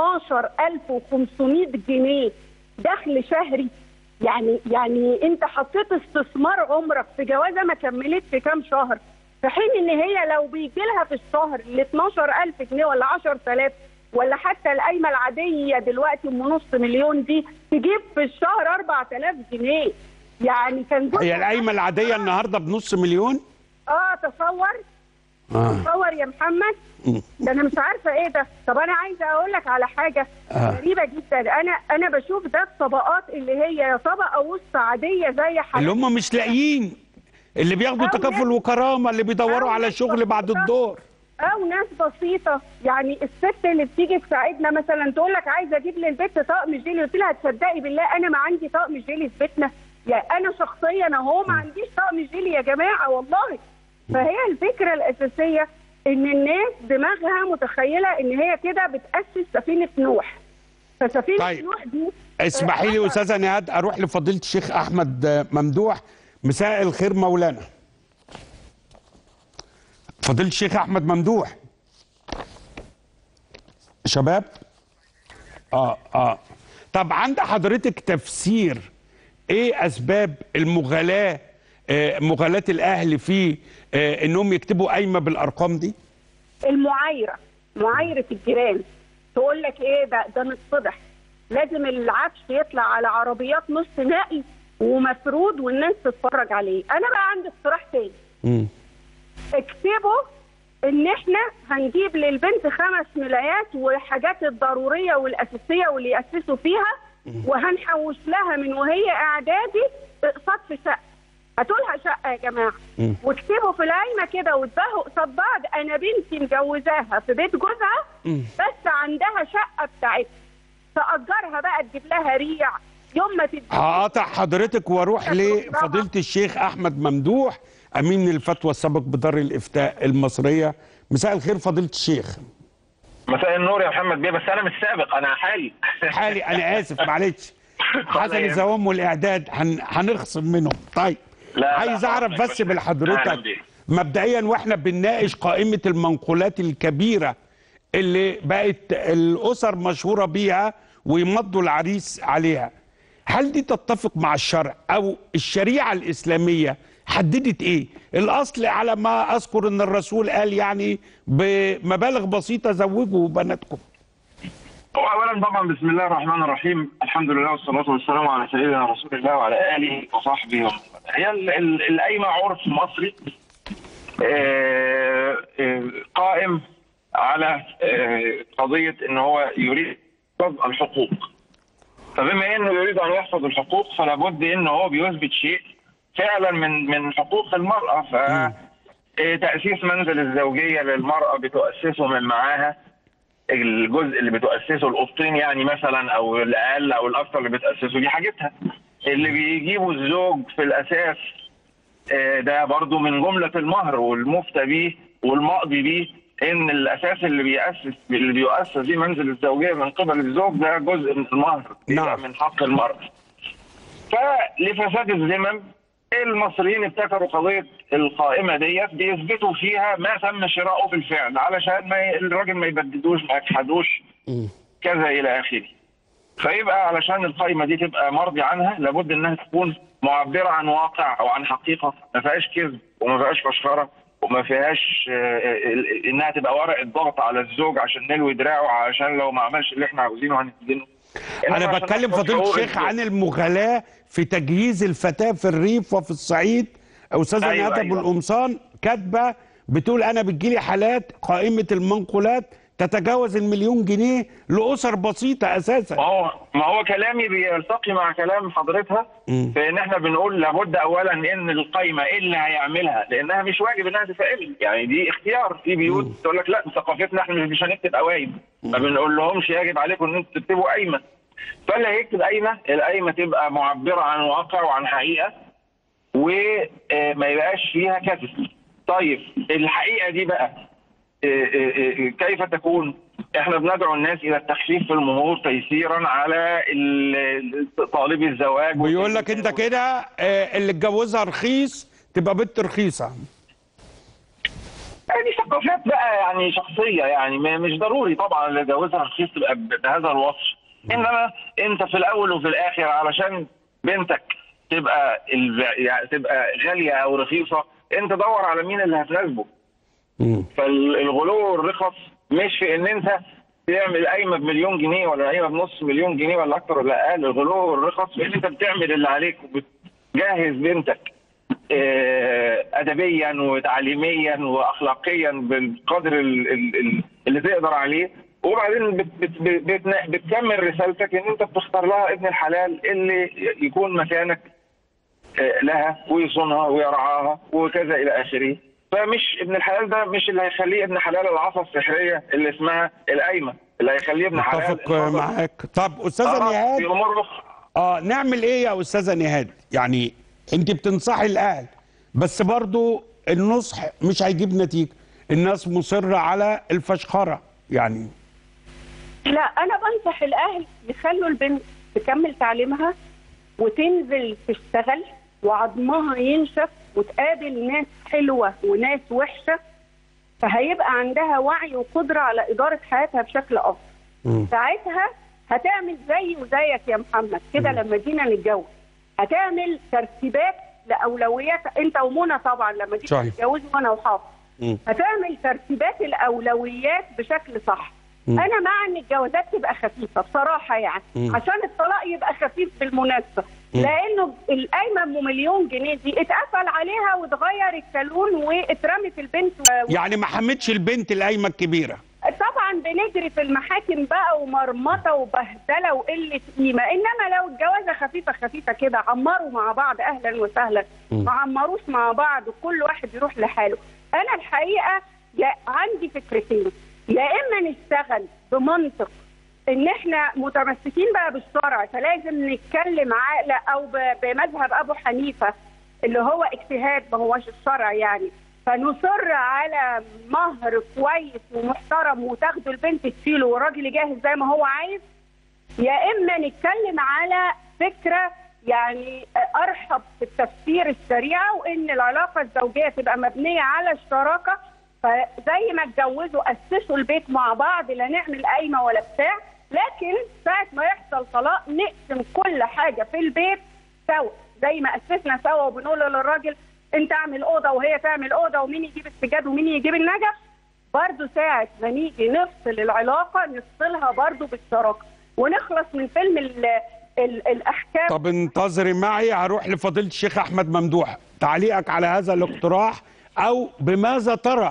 12500 جنيه دخل شهري يعني يعني انت حطيت استثمار عمرك في جوازه ما كملتش كام شهر في حين ان هي لو بيجي لها في الشهر ال 12000 جنيه ولا 10000 ولا حتى القايمه العاديه دلوقتي ام نص مليون دي تجيب في الشهر 4000 جنيه يعني كان جزء هي القايمه العاديه النهارده بنص مليون اه تصور آه. تصور يا محمد ده انا مش عارفه ايه ده طب انا عايزه اقول لك على حاجه آه. غريبه جدا انا انا بشوف ده الطبقات اللي هي يا طبقه وسط عاديه زي اللي حالتي هم مش لاقيين اللي بياخدوا أو تكافل ناس- وكرامه اللي بيدوروا أو على ناس شغل بعد بسيطة. الدور او ناس بسيطه يعني الست اللي بتيجي تساعدنا مثلا تقول لك عايزه اجيب للبيت طقم جيلي قلت لها تصدقي بالله انا ما عندي طقم جيلي في بيتنا يعني انا شخصيا اهو ما عنديش طقم جيلي يا جماعه والله فهي الفكره الاساسيه ان الناس دماغها متخيله ان هي كده بتاسس سفينه نوح فسفينه طيب. نوح دي اسمحي لي استاذه نهاد اروح لفضيله الشيخ احمد آه، ممدوح مساء الخير مولانا فضيله الشيخ احمد ممدوح شباب اه اه طب عند حضرتك تفسير ايه اسباب المغالاه آه، مغالاة الاهل في آه، انهم يكتبوا قايمه بالارقام دي المعايره معايره الجيران تقول لك ايه ده ده نتفضح لازم العفش يطلع على عربيات نص نقل ومفرود والناس تتفرج عليه انا بقى عندي اقتراح تاني اكتبوا ان احنا هنجيب للبنت خمس ملايات والحاجات الضروريه والاساسيه واللي ياسسوا فيها وهنحوش لها من وهي اعدادي اقساط في شقه هاتوا لها شقه يا جماعه واكتبوا في القايمه كده واتباهوا قصاد بعض انا بنتي مجوزاها في بيت جوزها بس عندها شقه بتاعتها تاجرها بقى تجيب لها ريع يوم ما تدي هقاطع حضرتك واروح لفضيله الشيخ احمد ممدوح امين الفتوى السابق بدار الافتاء المصريه مساء الخير فضيله الشيخ مساء النور يا محمد بيه بس انا مش سابق انا حالي حالي انا اسف معلش حسن الزوام والاعداد هن- هنخصم منهم طيب لا، لا، عايز اعرف حضرتك بس بس. من أهلاً حضرتك بيك. مبدئيا واحنا بنناقش قائمه المنقولات الكبيره اللي بقت الاسر مشهوره بيها ويمضوا العريس عليها هل دي تتفق مع الشرع او الشريعه الاسلاميه حددت ايه الاصل على ما اذكر ان الرسول قال يعني بمبالغ بسيطه زوجوا بناتكم هو اولا طبعا بسم الله الرحمن الرحيم الحمد لله والصلاه والسلام على سيدنا رسول الله وعلى اله وصحبه ومن والاه. هي ال- ال- القايمه عرف مصري آه، آه، قائم على آه، قضيه ان هو يريد حفظ الحقوق فبما انه يريد ان يحفظ الحقوق فلا بد ان هو بيثبت شيء فعلا من من حقوق المراه ف آه، تاسيس منزل الزوجيه للمراه بتؤسسه من معاها الجزء اللي بتؤسسه القبطين يعني مثلا او الاقل او الاكثر اللي بتاسسه دي حاجتها اللي بيجيبوا الزوج في الاساس آه، ده برضو من جمله المهر والمفتى بيه والمقضي بيه ان الاساس اللي بيأسس اللي بيؤسس بيه منزل الزوجيه من قبل الزوج ده جزء من المهر نعم. من حق المرأة فلفساد الذمم المصريين ابتكروا قضيه القائمه ديت بيثبتوا فيها ما تم شراؤه بالفعل علشان ما ي- الراجل ما يبددوش ما يجحدوش كذا الى اخره. فيبقى علشان القائمه دي تبقى مرضي عنها لابد انها تكون معبره عن واقع او عن حقيقه ما فيهاش كذب وما فيهاش فشخره وما فيهاش آه، آه، انها تبقى ورقه ضغط على الزوج عشان نلوي دراعه علشان لو ما عملش اللي احنا عاوزينه هنسجنه. إنما انا عشان بتكلم نحفظ فضيله حقوق الشيخ الزوج. عن المغالاه في تجهيز الفتاه في الريف وفي الصعيد استاذه أيوة، نهاد ابو أيوة. القمصان كاتبه بتقول انا بتجيلي حالات قائمه المنقولات تتجاوز المليون جنيه لاسر بسيطه اساسا ما هو ما هو كلامي بيلتقي مع كلام حضرتها في ان احنا بنقول لابد اولا ان القايمه إيه اللي هيعملها لانها مش واجب انها تتعمل يعني دي اختيار في بيوت تقول لك لا ثقافتنا احنا مش هنكتب قوايم ما بنقول لهمش يجب عليكم ان انتوا تكتبوا قايمه فاللي هيكتب قايمه القايمه تبقى معبره عن واقع وعن حقيقه وما يبقاش فيها كذب طيب الحقيقه دي بقى إيه إيه إيه كيف تكون؟ احنا بندعو الناس الى التخفيف في المهور تيسيرا على ال- طالبي الزواج بيقول لك انت كده آه، اللي اتجوزها رخيص تبقى بنت رخيصه دي ثقافات بقى يعني شخصيه يعني ما- مش ضروري طبعا اللي جوزها رخيص تبقى ب- بهذا الوصف انما انت في الاول وفي الاخر علشان بنتك تبقى الب... يعني تبقى غاليه او رخيصه انت دور على مين اللي هتناسبه فالغلو والرخص مش في ان انت تعمل قايمه بمليون جنيه ولا قايمه بنص مليون جنيه ولا اكتر ولا اقل الغلو والرخص في ان انت بتعمل اللي عليك وبتجهز بنتك آه، ادبيا وتعليميا واخلاقيا بالقدر ال- ال- ال- اللي تقدر عليه وبعدين بت بت بت بتكمل رسالتك ان انت بتختار لها ابن الحلال اللي يكون مكانك آه، لها ويصونها ويرعاها وكذا الى اخره فمش ابن الحلال ده مش اللي هيخليه ابن حلال العصا السحريه اللي اسمها القايمه اللي هيخليه ابن حلال اتفق معاك طب استاذه آه، نهاد في امور اخرى اه نعمل ايه يا استاذه نهاد يعني انت بتنصحي الاهل بس برضو النصح مش هيجيب نتيجه الناس مصره على الفشخره يعني لا انا بنصح الاهل يخلوا البنت تكمل تعليمها وتنزل تشتغل وعظمها ينشف وتقابل ناس حلوه وناس وحشه فهيبقى عندها وعي وقدره على اداره حياتها بشكل افضل ساعتها هتعمل زي وزيك يا محمد كده لما جينا نتجوز هتعمل ترتيبات لاولويات انت ومنى طبعا لما تيجي صحيح. تتجوزوا وانا وحافظ مم. هتعمل ترتيبات الاولويات بشكل صح مم. انا مع ان الجوازات تبقى خفيفه بصراحه يعني مم. عشان الطلاق يبقى خفيف بالمناسبه مم. لانه القايمه ام مليون جنيه دي اتقفل عليها واتغير الكالون واترمت البنت و... يعني ما حمتش البنت القايمه الكبيره طبعا بنجري في المحاكم بقى ومرمطه وبهدله وقله قيمه انما لو الجوازه خفيفه خفيفه كده عمروا مع بعض اهلا وسهلا مم. ما عمروش مع بعض وكل واحد يروح لحاله انا الحقيقه يا عندي فكرتين يا اما نشتغل بمنطق ان احنا متمسكين بقى بالشرع فلازم نتكلم عقل او ب- بمذهب ابو حنيفه اللي هو اجتهاد ما هوش الشرع يعني فنصر على مهر كويس ومحترم وتاخدوا البنت تشيله والراجل يجهز زي ما هو عايز يا اما نتكلم على فكره يعني ارحب في التفسير السريع وان العلاقه الزوجيه تبقى مبنيه على الشراكه فزي ما اتجوزوا اسسوا البيت مع بعض لا نعمل قايمه ولا بتاع لكن ساعه ما يحصل طلاق نقسم كل حاجه في البيت سوا زي ما اسسنا سوا وبنقول للراجل انت اعمل اوضه وهي تعمل اوضه ومين يجيب السجاد ومين يجيب النجف برضه ساعة ما نيجي نفصل العلاقة نفصلها برضه بالشراكة ونخلص من فيلم ال ال الأحكام طب انتظري معي هروح لفضيله الشيخ احمد ممدوح تعليقك على هذا الاقتراح او بماذا ترى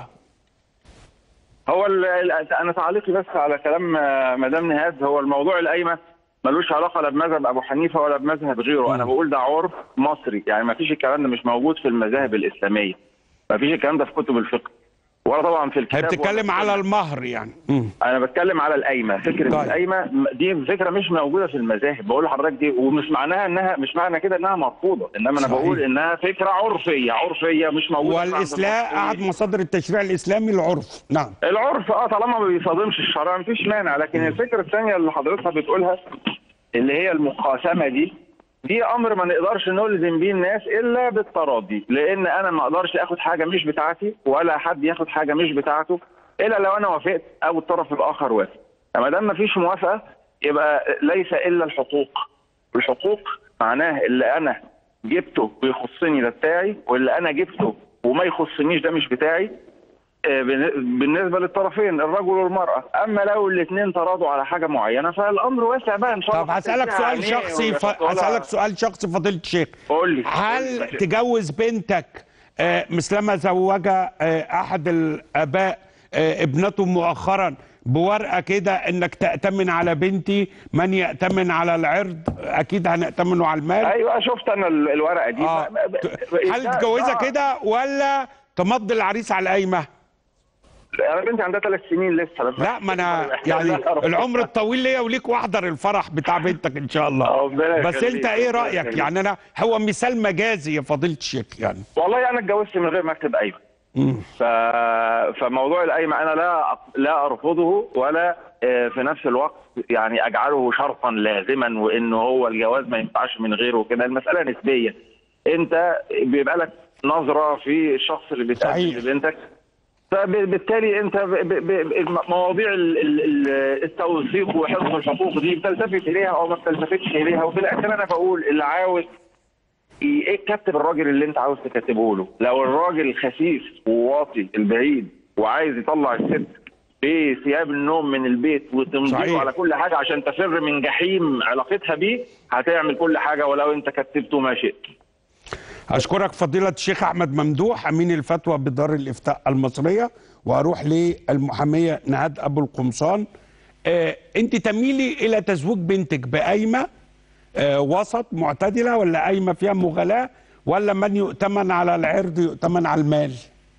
هو ال- ال- انا تعليقي بس على كلام آه، مدام نهاد هو الموضوع القايمه ملوش علاقه لا بمذهب ابو حنيفه ولا بمذهب غيره انا بقول ده عرف مصري يعني ما فيش الكلام ده مش موجود في المذاهب الاسلاميه ما فيش الكلام ده في كتب الفقه ولا طبعا في هي الكتاب بتتكلم ولا على المهر يعني مم. انا بتكلم على القايمه فكره طيب. طيب. القايمه م- دي فكره مش موجوده في المذاهب بقول لحضرتك دي ومش معناها انها مش معنى كده انها مرفوضه انما انا صحيح. بقول انها فكره عرفيه عرفيه مش موجوده عند والاسلام المصريين. احد مصادر التشريع الاسلامي العرف نعم العرف اه طالما ما بيصادمش الشرع مفيش مانع لكن الفكره الثانيه اللي حضرتك بتقولها اللي هي المقاسمه دي دي امر ما نقدرش نلزم بيه الناس الا بالتراضي لان انا ما اقدرش اخد حاجه مش بتاعتي ولا حد ياخد حاجه مش بتاعته الا لو انا وافقت او الطرف الاخر وافق فما دام ما فيش موافقه يبقى ليس الا الحقوق الحقوق معناه اللي انا جبته ويخصني ده بتاعي واللي انا جبته وما يخصنيش ده مش بتاعي آه، بن- بالنسبه للطرفين الرجل والمراه اما لو الاثنين تراضوا على حاجه معينه فالامر واسع بقى ان شاء الله طب هسألك فيها سؤال عينيه شخصي ف... ولا- هسألك سؤال شخصي فضيلة الشيخ قول لي هل تجوز بنتك آه، مثلما زوج آه، أحد الآباء آه، ابنته مؤخرا بورقة كده إنك تأتمن على بنتي من يأتمن على العرض أكيد هنأتمنه على المال ايوه شفت انا ال- الورقه دي آه. ما- ما- هل ده- تجوزها ده- كده ولا تمضي العريس على القايمة؟ انا بنتي عندها ثلاث سنين لسه لما لا ما انا يعني العمر الطويل ليا وليك واحضر الفرح بتاع بنتك ان شاء الله ربنا بس يخليك، انت ايه ربنا رايك يخليك. يعني انا هو مثال مجازي يا فضيله الشيخ يعني والله انا اتجوزت من غير ما اكتب قايمه مم. ف... فموضوع القايمه انا لا لا ارفضه ولا آه، في نفس الوقت يعني اجعله شرطا لازما وان هو الجواز ما ينفعش من غيره وكده المساله نسبيه انت بيبقى لك نظره في الشخص اللي بيتقدم صحيح. لبنتك فبالتالي انت ب... ب... ب... مواضيع ال... ال... ال- التوثيق وحفظ الحقوق دي بتلتفت اليها او ما بتلتفتش اليها وفي الاخر انا بقول اللي عاوز ايه كتب الراجل اللي انت عاوز تكتبه له لو الراجل خسيس وواطي البعيد وعايز يطلع الست بثياب النوم من البيت وتمضي صحيح. له على كل حاجه عشان تفر من جحيم علاقتها بيه هتعمل كل حاجه ولو انت كتبته ما شئت اشكرك فضيله الشيخ احمد ممدوح امين الفتوى بدار الافتاء المصريه واروح للمحاميه نهاد ابو القمصان آه انت تميلي الى تزويج بنتك بقايمه آه وسط معتدله ولا قايمه فيها مغالاه ولا من يؤتمن على العرض يؤتمن على المال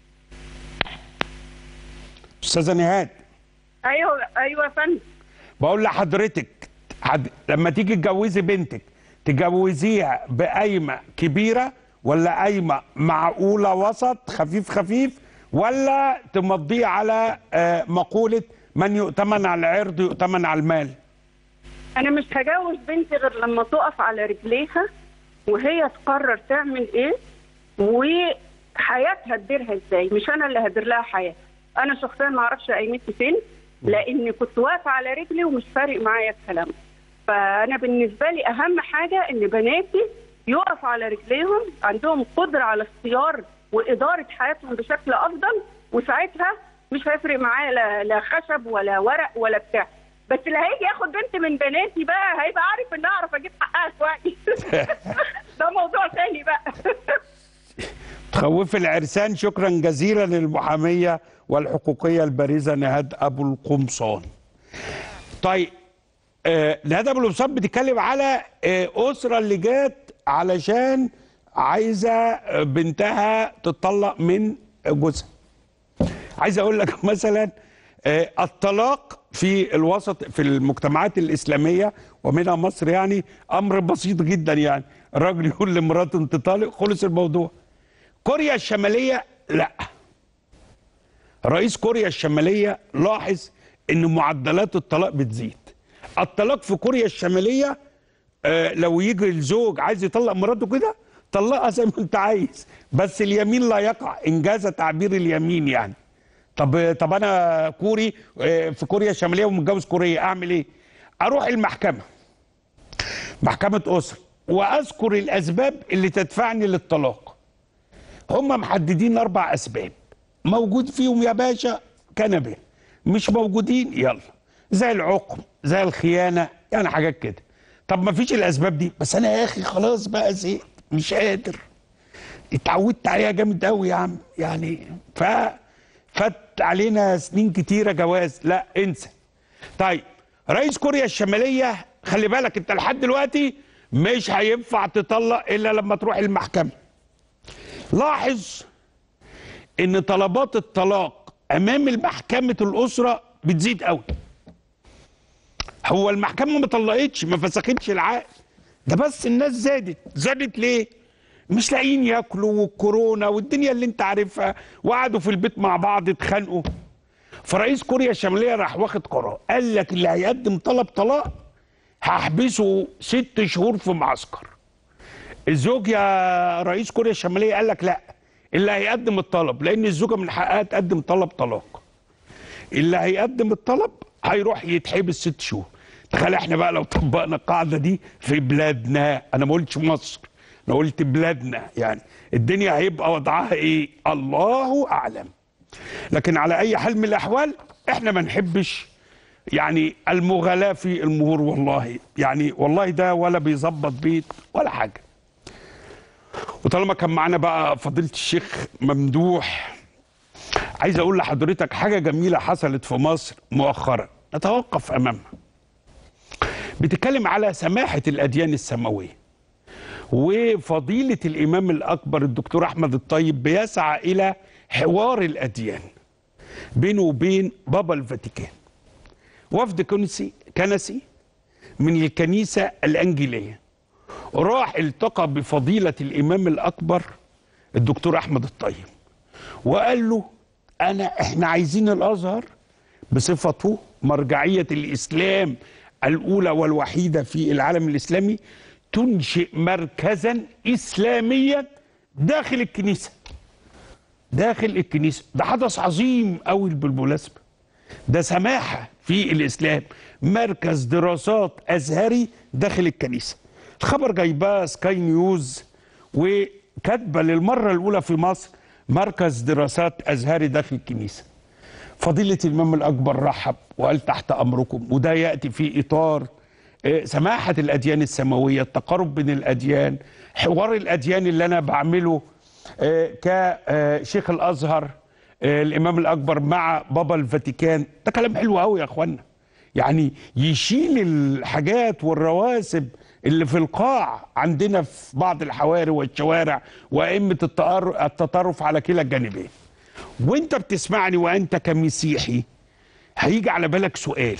استاذه نهاد ايوه ايوه يا فندم بقول لحضرتك حد... لما تيجي تجوزي بنتك تجوزيها بقايمه كبيره ولا قايمه معقوله وسط خفيف خفيف ولا تمضيه على آه، مقوله من يؤتمن على العرض يؤتمن على المال انا مش هجوز بنتي غير لما تقف على رجليها وهي تقرر تعمل ايه وحياتها تديرها ازاي مش انا اللي هدير لها حياه انا شخصيا ما اعرفش قيمتي فين لاني كنت واقفه على رجلي ومش فارق معايا الكلام فانا بالنسبه لي اهم حاجه ان بناتي يقف على رجليهم عندهم قدره على اختيار واداره حياتهم بشكل افضل وساعتها مش هيفرق معاه لا, لا خشب ولا ورق ولا بتاع بس اللي هيجي ياخد بنت من بناتي بقى هيبقى عارف ان اعرف اجيب حقها كويس ده موضوع تاني بقى تخوف العرسان شكرا جزيلا للمحامية والحقوقية البارزة نهاد أبو القمصان طيب آه نهاد أبو القمصان بتتكلم على آه أسرة اللي جات علشان عايزة آه، بنتها تطلق من جوزها عايز أقول لك مثلا آه الطلاق في الوسط في المجتمعات الإسلامية ومنها مصر يعني أمر بسيط جدا يعني الراجل يقول لمراته أنت طالق خلص الموضوع كوريا الشمالية لا رئيس كوريا الشمالية لاحظ ان معدلات الطلاق بتزيد الطلاق في كوريا الشمالية آه لو يجي الزوج عايز يطلق مراته كده طلقها زي ما انت عايز بس اليمين لا يقع انجاز تعبير اليمين يعني طب طب انا كوري آه في كوريا الشمالية ومتجوز كورية اعمل ايه اروح المحكمة محكمة اسرة واذكر الاسباب اللي تدفعني للطلاق هم محددين اربع اسباب موجود فيهم يا باشا كان به مش موجودين يلا زي العقم زي الخيانه يعني حاجات كده طب ما فيش الاسباب دي بس انا يا اخي خلاص بقى زهقت مش قادر اتعودت عليها جامد قوي يا عم يعني ف فات علينا سنين كتيره جواز لا انسى طيب رئيس كوريا الشماليه خلي بالك انت لحد دلوقتي مش هينفع تطلق الا لما تروح المحكمه لاحظ ان طلبات الطلاق امام المحكمة الاسرة بتزيد قوي هو المحكمة ما طلقتش ما فسختش العقد ده بس الناس زادت زادت ليه مش لاقيين ياكلوا والكورونا والدنيا اللي انت عارفها وقعدوا في البيت مع بعض اتخانقوا فرئيس كوريا الشمالية راح واخد قرار قال لك اللي هيقدم طلب طلاق هحبسه ست شهور في معسكر الزوج يا رئيس كوريا الشماليه قال لك لا اللي هيقدم الطلب لان الزوجه من حقها تقدم طلب طلاق اللي هيقدم الطلب هيروح يتحبس ست شهور تخيل احنا بقى لو طبقنا القاعده دي في بلادنا انا ما قلتش مصر انا قلت بلادنا يعني الدنيا هيبقى وضعها ايه الله اعلم لكن على اي حال من الاحوال احنا ما نحبش يعني المغالاة في المهور والله يعني والله ده ولا بيظبط بيت ولا حاجه وطالما كان معانا بقى فضيله الشيخ ممدوح عايز اقول لحضرتك حاجه جميله حصلت في مصر مؤخرا نتوقف امامها بتتكلم على سماحه الاديان السماويه وفضيله الامام الاكبر الدكتور احمد الطيب بيسعى الى حوار الاديان بينه وبين بابا الفاتيكان وفد كنسي كنسي من الكنيسه الانجيليه راح التقى بفضيلة الإمام الأكبر الدكتور أحمد الطيب وقال له أنا إحنا عايزين الأزهر بصفته مرجعية الإسلام الأولى والوحيدة في العالم الإسلامي تنشئ مركزا إسلاميا داخل الكنيسة داخل الكنيسة ده حدث عظيم قوي بالمناسبة ده سماحة في الإسلام مركز دراسات أزهري داخل الكنيسة الخبر جايباه سكاي نيوز وكاتبه للمره الاولى في مصر مركز دراسات ازهري داخل الكنيسه. فضيله الامام الاكبر رحب وقال تحت امركم وده ياتي في اطار آه، سماحه الاديان السماويه، التقارب بين الاديان، حوار الاديان اللي انا بعمله آه، كشيخ الازهر آه، الامام الاكبر مع بابا الفاتيكان، ده كلام حلو قوي يا اخوانا. يعني يشيل الحاجات والرواسب اللي في القاع عندنا في بعض الحواري والشوارع وأئمة التطر- التطرف على كلا الجانبين وانت بتسمعني وانت كمسيحي هيجي على بالك سؤال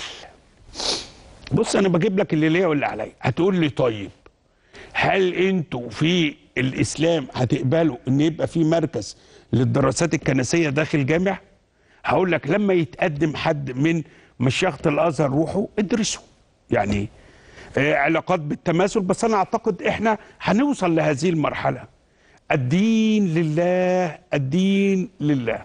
بص انا بجيب لك اللي ليا واللي عليا هتقول لي طيب هل انتوا في الاسلام هتقبلوا ان يبقى في مركز للدراسات الكنسيه داخل جامع هقول لك لما يتقدم حد من مشيخه الازهر روحوا ادرسوا يعني آه، علاقات بالتماثل بس انا اعتقد احنا هنوصل لهذه المرحله الدين لله الدين لله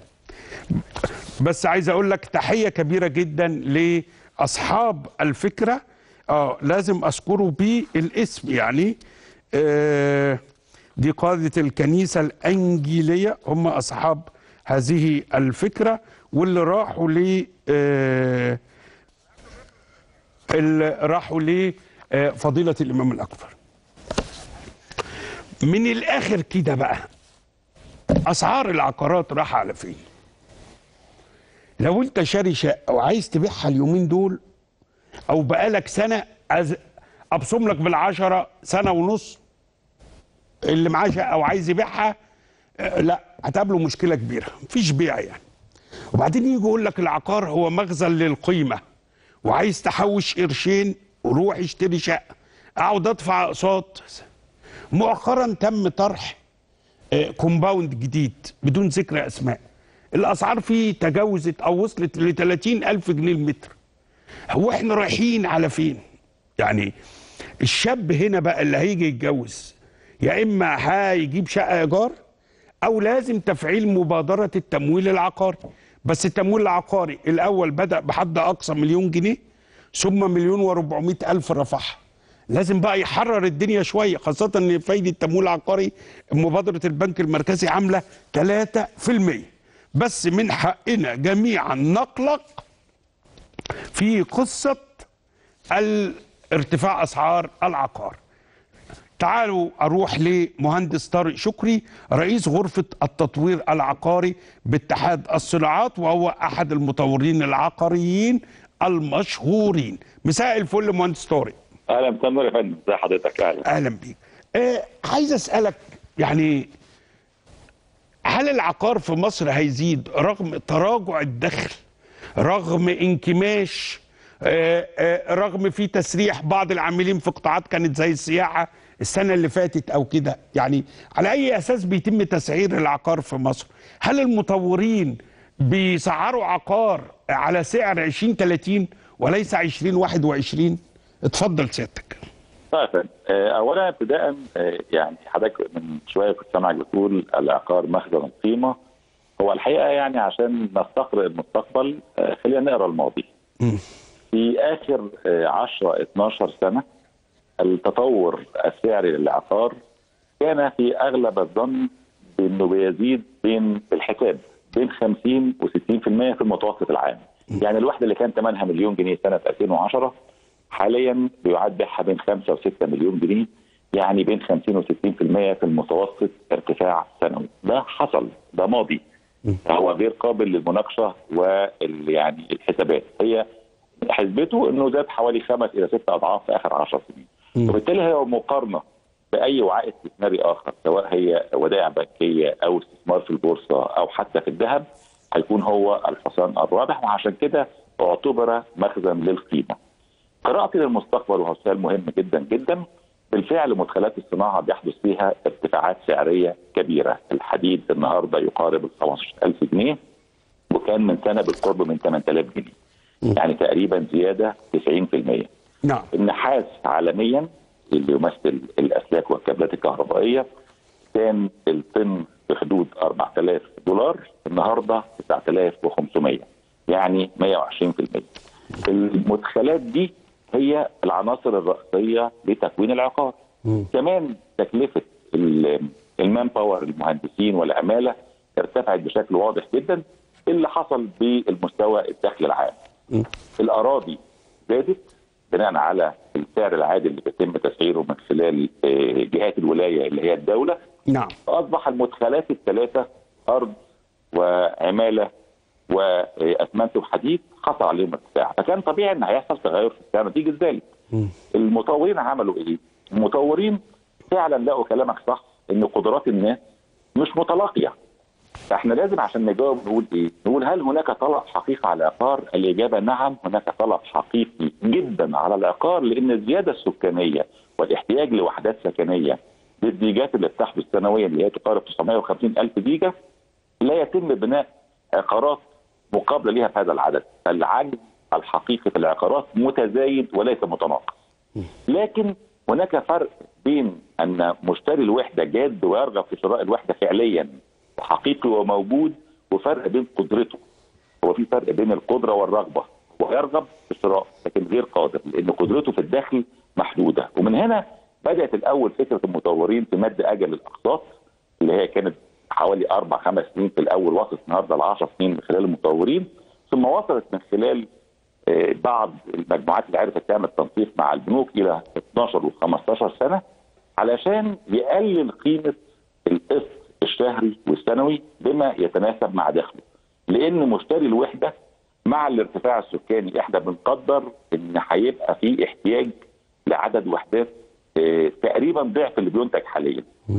بس عايز اقول لك تحيه كبيره جدا لاصحاب الفكره اه لازم اذكره بالاسم يعني آه، دي قادة الكنيسة الأنجيلية هم أصحاب هذه الفكرة واللي راحوا ل آه، اللي راحوا لفضيلة الإمام الأكبر من الآخر كده بقى أسعار العقارات راح على فين لو أنت شاري شقة وعايز تبيعها اليومين دول أو بقالك سنة أز- أبصم لك بالعشرة سنة ونص اللي معاه شقة وعايز يبيعها آه، لا هتقابله مشكلة كبيرة مفيش بيع يعني وبعدين يجي يقول لك العقار هو مخزن للقيمة وعايز تحوش قرشين وروح اشتري شقة اقعد ادفع اقساط مؤخرا تم طرح آه، كومباوند جديد بدون ذكر اسماء الاسعار فيه تجاوزت او وصلت ل 30 الف جنيه المتر هو احنا رايحين على فين يعني الشاب هنا بقى اللي هيجي يتجوز يا اما هيجيب شقه ايجار او لازم تفعيل مبادره التمويل العقاري بس التمويل العقاري الاول بدا بحد اقصى مليون جنيه ثم مليون و400 الف رفعها لازم بقى يحرر الدنيا شويه خاصه ان فايده التمويل العقاري مبادره البنك المركزي عامله 3% بس من حقنا جميعا نقلق في قصه ارتفاع اسعار العقار تعالوا اروح لمهندس طارق شكري رئيس غرفه التطوير العقاري باتحاد الصناعات وهو احد المطورين العقاريين المشهورين مساء الفل مهندس طارق اهلا مسمر يا فندم ازي حضرتك اهلا اهلا بيك آه عايز اسالك يعني هل العقار في مصر هيزيد رغم تراجع الدخل رغم انكماش آه آه رغم في تسريح بعض العاملين في قطاعات كانت زي السياحه السنه اللي فاتت او كده يعني على اي اساس بيتم تسعير العقار في مصر هل المطورين بيسعروا عقار على سعر 2030 وليس 2021 اتفضل سيادتك طيب آه، اولا ابتداء آه، يعني حضرتك من شويه كنت سامعك بتقول العقار مخزن القيمه هو الحقيقه يعني عشان نستقرئ المستقبل آه، خلينا نقرا الماضي في اخر آه، 10 12 سنه التطور السعري للعقار كان في اغلب الظن بانه بيزيد بين بالحساب بين 50 و60% في المتوسط العام يعني الوحده اللي كان ثمنها مليون جنيه سنه 2010 حاليا بيعاد بيعها بين 5 و6 مليون جنيه يعني بين 50 و60% في المتوسط ارتفاع سنوي ده حصل ده ماضي هو غير قابل للمناقشه وال يعني الحسابات هي حسبته انه زاد حوالي خمس الى ست اضعاف في اخر 10 سنين وبالتالي هي مقارنه باي وعاء استثماري اخر سواء هي ودائع بنكيه او استثمار في البورصه او حتى في الذهب هيكون هو الحصان الرابح وعشان كده اعتبر مخزن للقيمه. قراءتي للمستقبل وهو سؤال مهم جدا جدا بالفعل مدخلات الصناعه بيحدث فيها ارتفاعات سعريه كبيره، الحديد النهارده يقارب ال 15000 جنيه وكان من سنه بالقرب من 8000 جنيه. يعني تقريبا زياده 90%. نعم النحاس عالميا اللي يمثل الاسلاك والكابلات الكهربائيه كان الطن في حدود 4000 دولار النهارده 9500 يعني 120% المدخلات دي هي العناصر الرئيسيه لتكوين العقار كمان تكلفه المان باور المهندسين والعماله ارتفعت بشكل واضح جدا اللي حصل بالمستوى الدخل العام الاراضي زادت بناء على السعر العادي اللي بيتم تسعيره من خلال آه، جهات الولايه اللي هي الدوله نعم فاصبح المدخلات الثلاثه ارض وعماله واسمنت وحديد حصل عليهم ارتفاع فكان طبيعي ان هيحصل تغير في السعر نتيجه ذلك المطورين عملوا ايه؟ المطورين فعلا لقوا كلامك صح ان قدرات الناس مش متلاقيه فاحنا لازم عشان نجاوب نقول ايه؟ نقول هل هناك طلب حقيقي على العقار؟ الاجابه نعم هناك طلب حقيقي جدا على العقار لان الزياده السكانيه والاحتياج لوحدات سكنيه بالديجات اللي بتحدث سنويا اللي هي تقارب 950 الف ديجا لا يتم بناء عقارات مقابله لها في هذا العدد، العجز الحقيقي في العقارات متزايد وليس متناقص. لكن هناك فرق بين ان مشتري الوحده جاد ويرغب في شراء الوحده فعليا حقيقي وموجود وفرق بين قدرته هو في فرق بين القدره والرغبه ويرغب في الشراء لكن غير قادر لان قدرته في الدخل محدوده ومن هنا بدات الاول فكره المطورين في مد اجل الاقساط اللي هي كانت حوالي اربع خمس سنين في الاول وصلت النهارده ل 10 سنين من خلال المطورين ثم وصلت من خلال آه، بعض المجموعات اللي عرفت تعمل تنسيق مع البنوك الى 12 و 15 سنه علشان يقلل قيمه القسط الشهري والسنوي بما يتناسب مع دخله لان مشتري الوحده مع الارتفاع السكاني احنا بنقدر ان هيبقى في احتياج لعدد وحدات آه، تقريبا ضعف اللي بينتج حاليا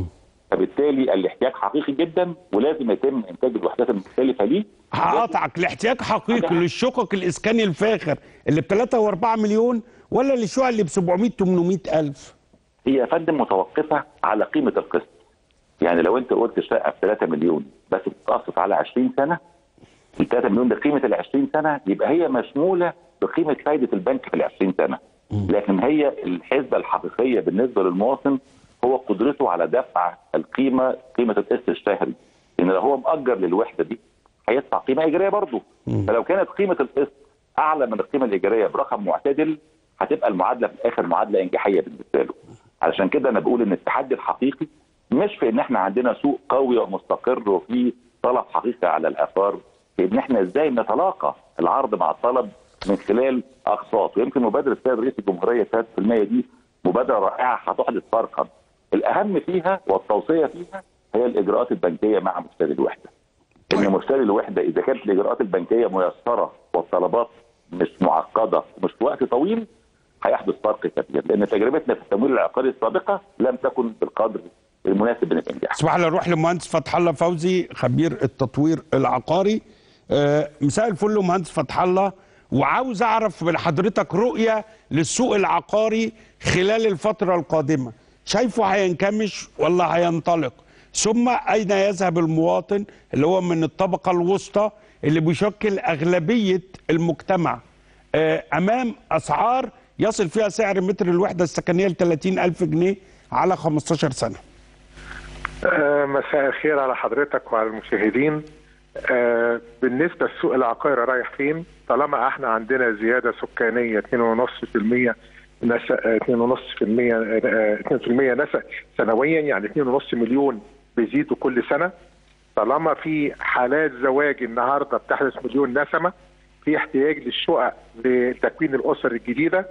فبالتالي الاحتياج حقيقي جدا ولازم يتم انتاج الوحدات المختلفه ليه هقطعك الاحتياج حقيقي للشقق الاسكاني الفاخر اللي ب 3 و4 مليون ولا للشقق اللي ب 700 800 الف هي يا فندم متوقفه على قيمه القسط يعني لو انت قلت شقه ب 3 مليون بس بتتقسط على 20 سنه ال 3 مليون ده قيمه ال 20 سنه يبقى هي مشموله بقيمه فائده البنك في ال 20 سنه لكن هي الحسبه الحقيقيه بالنسبه للمواطن هو قدرته على دفع القيمه قيمه القسط الشهري لان لو هو مأجر للوحده دي هيدفع قيمه ايجاريه برضه فلو كانت قيمه القسط اعلى من القيمه الايجاريه برقم معتدل هتبقى المعادله في الاخر معادله انجاحيه بالنسبه له علشان كده انا بقول ان التحدي الحقيقي مش في ان احنا عندنا سوق قوي ومستقر وفي طلب حقيقي على العقار في ان احنا ازاي نتلاقى العرض مع الطلب من خلال اقساط ويمكن مبادره السيد رئيس الجمهوريه 3% دي مبادره رائعه هتحدث فرقا الاهم فيها والتوصيه فيها هي الاجراءات البنكيه مع مشتري الوحده ان مشتري الوحده اذا كانت الاجراءات البنكيه ميسره والطلبات مش معقده ومش في وقت طويل هيحدث فرق كبير لان تجربتنا في التمويل العقاري السابقه لم تكن بالقدر المناسب من الانجاح اسمح لي اروح لمهندس فتح الله فوزي خبير التطوير العقاري آه، مساء الفل مهندس فتح الله وعاوز اعرف من حضرتك رؤيه للسوق العقاري خلال الفتره القادمه شايفه هينكمش ولا هينطلق ثم اين يذهب المواطن اللي هو من الطبقه الوسطى اللي بيشكل اغلبيه المجتمع آه، امام اسعار يصل فيها سعر متر الوحده السكنيه ل 30 الف جنيه على 15 سنه آه، مساء الخير على حضرتك وعلى المشاهدين آه، بالنسبة للسوق العقاري رايح فين طالما احنا عندنا زيادة سكانية 2.5% نسا 2.5% آه، 2% نسا سنويا يعني 2.5 مليون بيزيدوا كل سنة طالما في حالات زواج النهارده بتحدث مليون نسمة في احتياج للشقق لتكوين الأسر الجديدة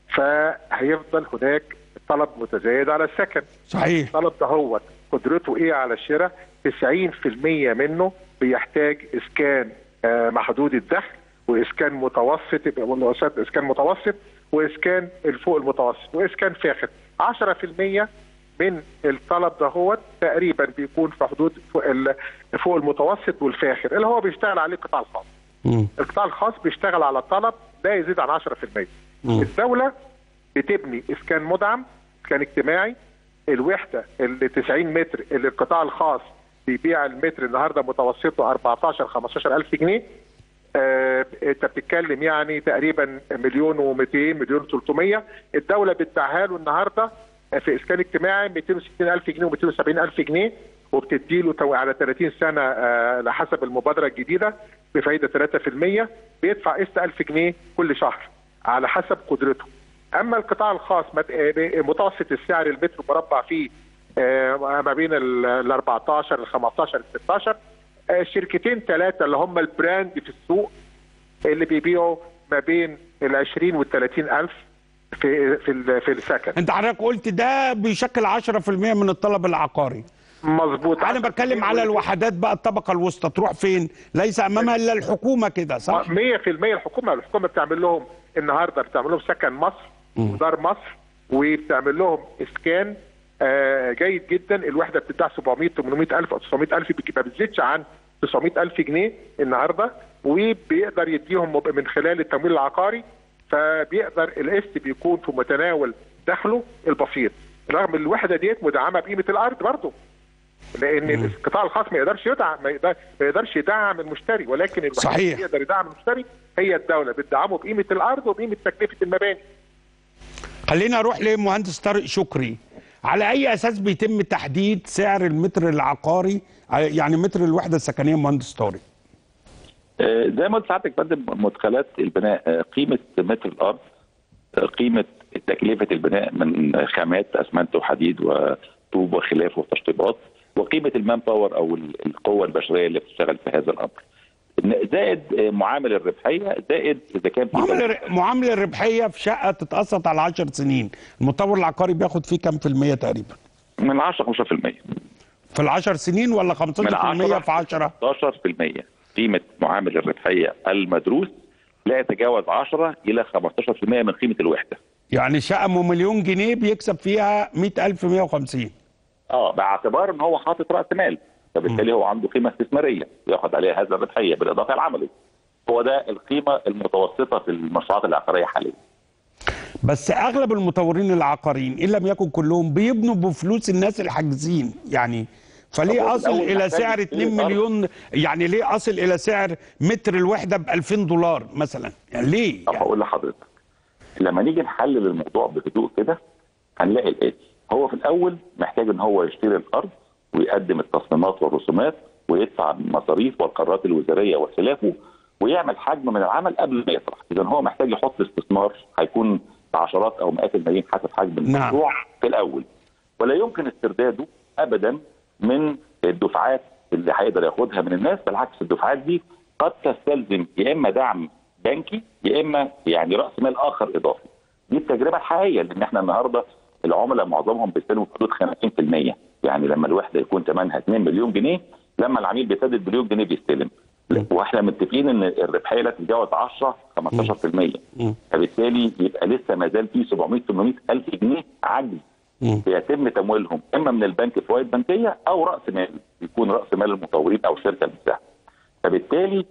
فهيفضل هناك طلب متزايد على السكن صحيح الطلب ده هو قدرته ايه على الشراء 90% منه بيحتاج اسكان آه، محدود الدخل واسكان متوسط يبقى متوسط اسكان متوسط واسكان الفوق المتوسط واسكان فاخر 10% من الطلب ده هو تقريبا بيكون في حدود فوق, ال- فوق المتوسط والفاخر اللي هو بيشتغل عليه القطاع الخاص القطاع الخاص بيشتغل على طلب لا يزيد عن 10% الدولة بتبني اسكان مدعم اسكان اجتماعي الوحده اللي 90 متر اللي القطاع الخاص بيبيع المتر النهارده متوسطه 14 15 الف جنيه آه انت بتتكلم يعني تقريبا مليون و200 مليون 300 الدوله بتبيعها له النهارده في اسكان اجتماعي 260 الف جنيه و270 الف جنيه وبتدي له تو- على 30 سنه آه على حسب المبادره الجديده بفائده 3% بيدفع قسط 1000 جنيه كل شهر على حسب قدرته اما القطاع الخاص مت- آه، متوسط السعر المتر مربع فيه آه، ما بين ال 14 ال 15 ال 16 آه، شركتين ثلاثه اللي هم البراند في السوق اللي بيبيعوا ما بين ال 20 وال 30 الف في في ال- في السكن انت حضرتك قلت ده بيشكل 10% من الطلب العقاري مظبوط انا بتكلم على الوحدات بقى الطبقه الوسطى تروح فين ليس امامها الا الحكومه كده صح 100% الحكومه الحكومه بتعمل لهم النهارده بتعمل لهم سكن مصر ودار مصر وبتعمل لهم اسكان آه جيد جدا الوحده بتدفع 700 800 الف او 900 الف بك- ما بتزيدش عن 900 الف جنيه النهارده وبيقدر يديهم مب- من خلال التمويل العقاري فبيقدر القسط بيكون في متناول دخله البسيط رغم الوحده ديت مدعمه بقيمه الارض برضه لان القطاع الخاص ما يقدرش يدعم ما يقدر- ما يقدرش يدعم المشتري ولكن الوحيد صحيح. اللي يقدر يدعم المشتري هي الدوله بتدعمه بقيمه الارض وبقيمه تكلفه المباني خلينا اروح لمهندس طارق شكري على اي اساس بيتم تحديد سعر المتر العقاري يعني متر الوحده السكنيه مهندس طارق آه، زي ما قلت ساعتك يا فندم مدخلات البناء آه، قيمه متر الارض آه، قيمه تكلفه البناء من خامات اسمنت وحديد وطوب وخلافه وتشطيبات وقيمه المان باور او القوه البشريه اللي بتشتغل في هذا الامر زائد معامل الربحيه زائد اذا كان في معامل معامل الربحيه في شقه تتقسط على 10 سنين المطور العقاري بياخد فيه كام في المية تقريبا من 10 15% في ال 10 سنين ولا 15% من في 10 15% قيمه معامل الربحيه المدروس لا يتجاوز 10 الى 15% من قيمه الوحده يعني شقه ام مليون جنيه بيكسب فيها 100000 150 اه باعتبار ان هو حاطط راس مال فبالتالي هو عنده قيمه استثماريه ياخذ عليها هذا الربحيه بالاضافه العملي هو ده القيمه المتوسطه في المشروعات العقاريه حاليا بس اغلب المطورين العقاريين ان لم يكن كلهم بيبنوا بفلوس الناس الحاجزين يعني فليه اصل الى سعر 2 مليون يعني ليه اصل الى سعر متر الوحده ب 2000 دولار مثلا يعني ليه؟ طب يعني هقول لحضرتك لما نيجي نحلل الموضوع بهدوء كده هنلاقي الاتي هو في الاول محتاج ان هو يشتري الارض ويقدم التصميمات والرسومات ويدفع المصاريف والقرارات الوزاريه وخلافه ويعمل حجم من العمل قبل ما يطرح اذا هو محتاج يحط استثمار هيكون بعشرات او مئات الملايين حسب حجم المشروع نعم. في الاول ولا يمكن استرداده ابدا من الدفعات اللي هيقدر ياخدها من الناس بالعكس الدفعات دي قد تستلزم يا اما دعم بنكي يا اما يعني راس مال اخر اضافي دي التجربه الحقيقيه لان احنا النهارده العملاء معظمهم بيستلموا في حدود 50% يعني لما الوحده يكون ثمنها 2 مليون جنيه لما العميل بيسدد مليون جنيه بيستلم واحنا متفقين ان الربحيه لا تتجاوز 10 15% فبالتالي يبقى لسه ما زال في 700 800 الف جنيه عجز بيتم تمويلهم اما من البنك فوائد بنكيه او راس مال يكون راس مال المطورين او الشركه نفسها فبالتالي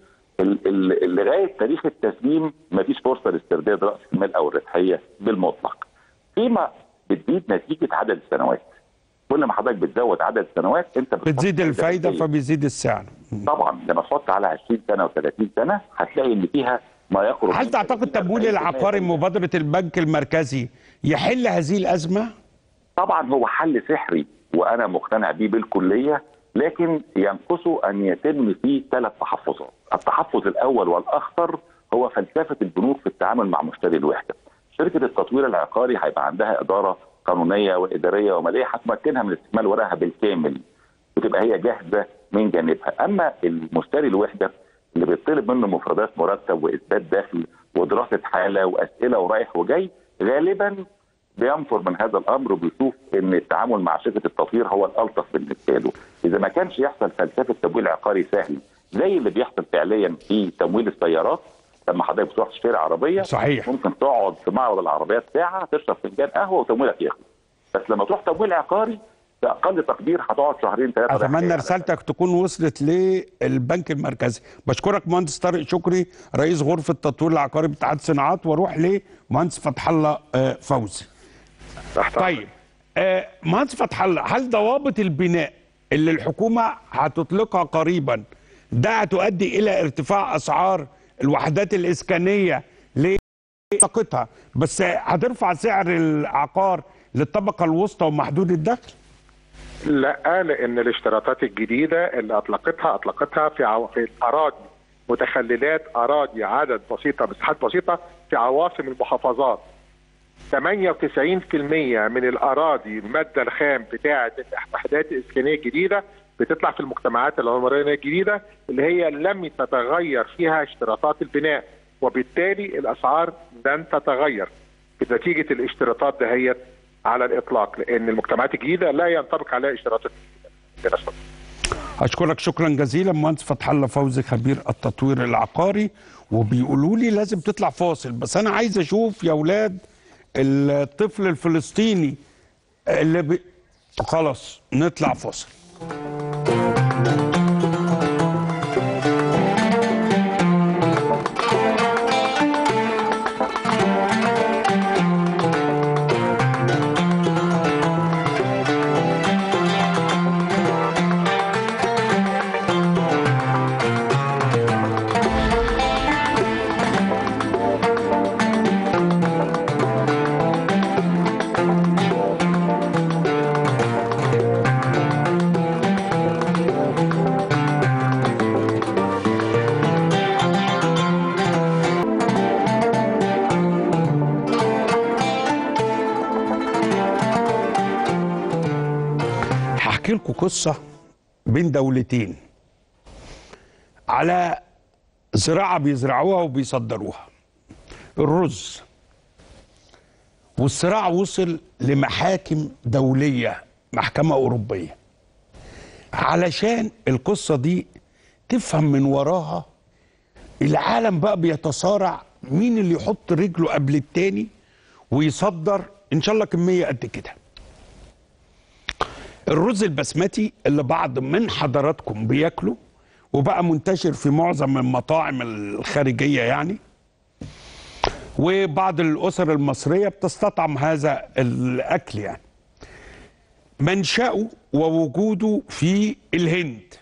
لغايه تاريخ التسليم ما فيش فرصه لاسترداد راس المال او الربحيه بالمطلق فيما بتزيد نتيجه عدد السنوات كل ما حضرتك بتزود عدد السنوات انت بتزيد الفايده فبيزيد السعر طبعا لما تحط على 20 سنه و30 سنه هتلاقي ان فيها ما يقرب هل تعتقد تمويل العقاري مبادره البنك المركزي يحل هذه الازمه؟ طبعا هو حل سحري وانا مقتنع بيه بالكليه لكن ينقصه ان يتم فيه ثلاث تحفظات، التحفظ الاول والاخطر هو فلسفه البنوك في التعامل مع مشتري الوحده. شركه التطوير العقاري هيبقى عندها اداره قانونيه واداريه وماليه هتمكنها من استكمال ورقها بالكامل وتبقى هي جاهزه من جانبها، اما المشتري الوحده اللي بيطلب منه مفردات مرتب واثبات دخل ودراسه حاله واسئله ورايح وجاي غالبا بينفر من هذا الامر وبيشوف ان التعامل مع شركه التطوير هو الالطف بالنسبه له، اذا ما كانش يحصل فلسفه تمويل عقاري سهل زي اللي بيحصل فعليا في تمويل السيارات لما حضرتك بتروح تشتري عربيه صحيح ممكن تقعد في معرض العربيات ساعه تشرب فنجان قهوه وتمويلك يخلص بس لما تروح تمويل عقاري باقل تقدير هتقعد شهرين ثلاثه اتمنى رسالتك تكون وصلت للبنك المركزي بشكرك مهندس طارق شكري رئيس غرفه التطوير العقاري باتحاد الصناعات واروح لمهندس فتح الله فوزي طيب آه مهندس فتح الله هل ضوابط البناء اللي الحكومه هتطلقها قريبا ده هتؤدي الى ارتفاع اسعار الوحدات الاسكانيه لطاقتها بس هترفع سعر العقار للطبقه الوسطى ومحدود الدخل؟ لا لان الاشتراطات الجديده اللي اطلقتها اطلقتها في عو... في الاراضي متخللات اراضي عدد بسيطه مساحات بسيطه في عواصم المحافظات 98% من الاراضي الماده الخام بتاعه الوحدات الاسكانيه الجديده بتطلع في المجتمعات العمرانيه الجديده اللي هي لم تتغير فيها اشتراطات البناء وبالتالي الاسعار لن تتغير بنتيجه الاشتراطات دهيت على الاطلاق لان المجتمعات الجديده لا ينطبق عليها اشتراطات اشكرك شكرا جزيلا مهندس فتح الله فوزي خبير التطوير العقاري وبيقولوا لي لازم تطلع فاصل بس انا عايز اشوف يا اولاد الطفل الفلسطيني اللي بي... خلاص نطلع فاصل قصة بين دولتين على زراعة بيزرعوها وبيصدروها الرز والصراع وصل لمحاكم دولية محكمة أوروبية علشان القصة دي تفهم من وراها العالم بقى بيتصارع مين اللي يحط رجله قبل التاني ويصدر ان شاء الله كمية قد كده الرز البسمتي اللي بعض من حضراتكم بياكله وبقى منتشر في معظم المطاعم الخارجية يعني وبعض الأسر المصرية بتستطعم هذا الأكل يعني منشأه ووجوده في الهند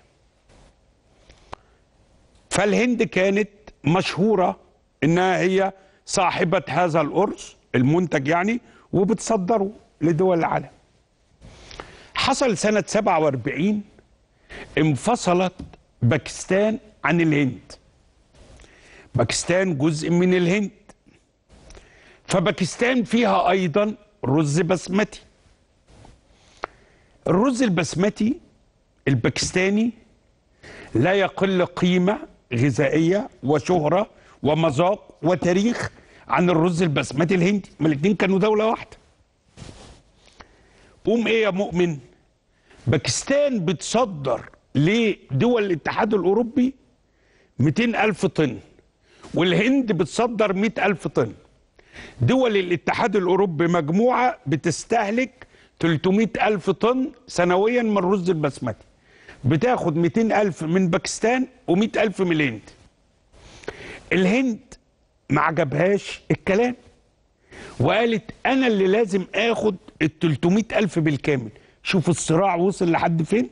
فالهند كانت مشهورة إنها هي صاحبة هذا الأرز المنتج يعني وبتصدره لدول العالم حصل سنة 47 انفصلت باكستان عن الهند باكستان جزء من الهند فباكستان فيها أيضا رز بسمتي الرز البسمتي الباكستاني لا يقل قيمة غذائية وشهرة ومذاق وتاريخ عن الرز البسمتي الهندي ما الاثنين كانوا دولة واحدة قوم ايه يا مؤمن باكستان بتصدر لدول الاتحاد الأوروبي 200 ألف طن والهند بتصدر 100 ألف طن دول الاتحاد الأوروبي مجموعة بتستهلك 300 ألف طن سنويا من الرز البسمتي بتاخد 200 ألف من باكستان و100 ألف من الهند الهند ما عجبهاش الكلام وقالت أنا اللي لازم آخد ال 300 ألف بالكامل شوف الصراع وصل لحد فين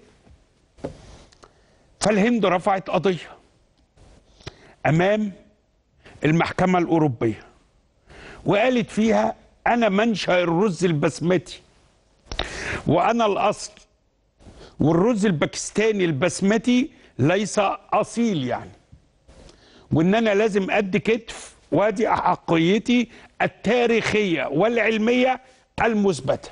فالهند رفعت قضية أمام المحكمة الأوروبية وقالت فيها أنا منشأ الرز البسمتي وأنا الأصل والرز الباكستاني البسمتي ليس أصيل يعني وإن أنا لازم أدي كتف وادي أحقيتي التاريخية والعلمية المثبتة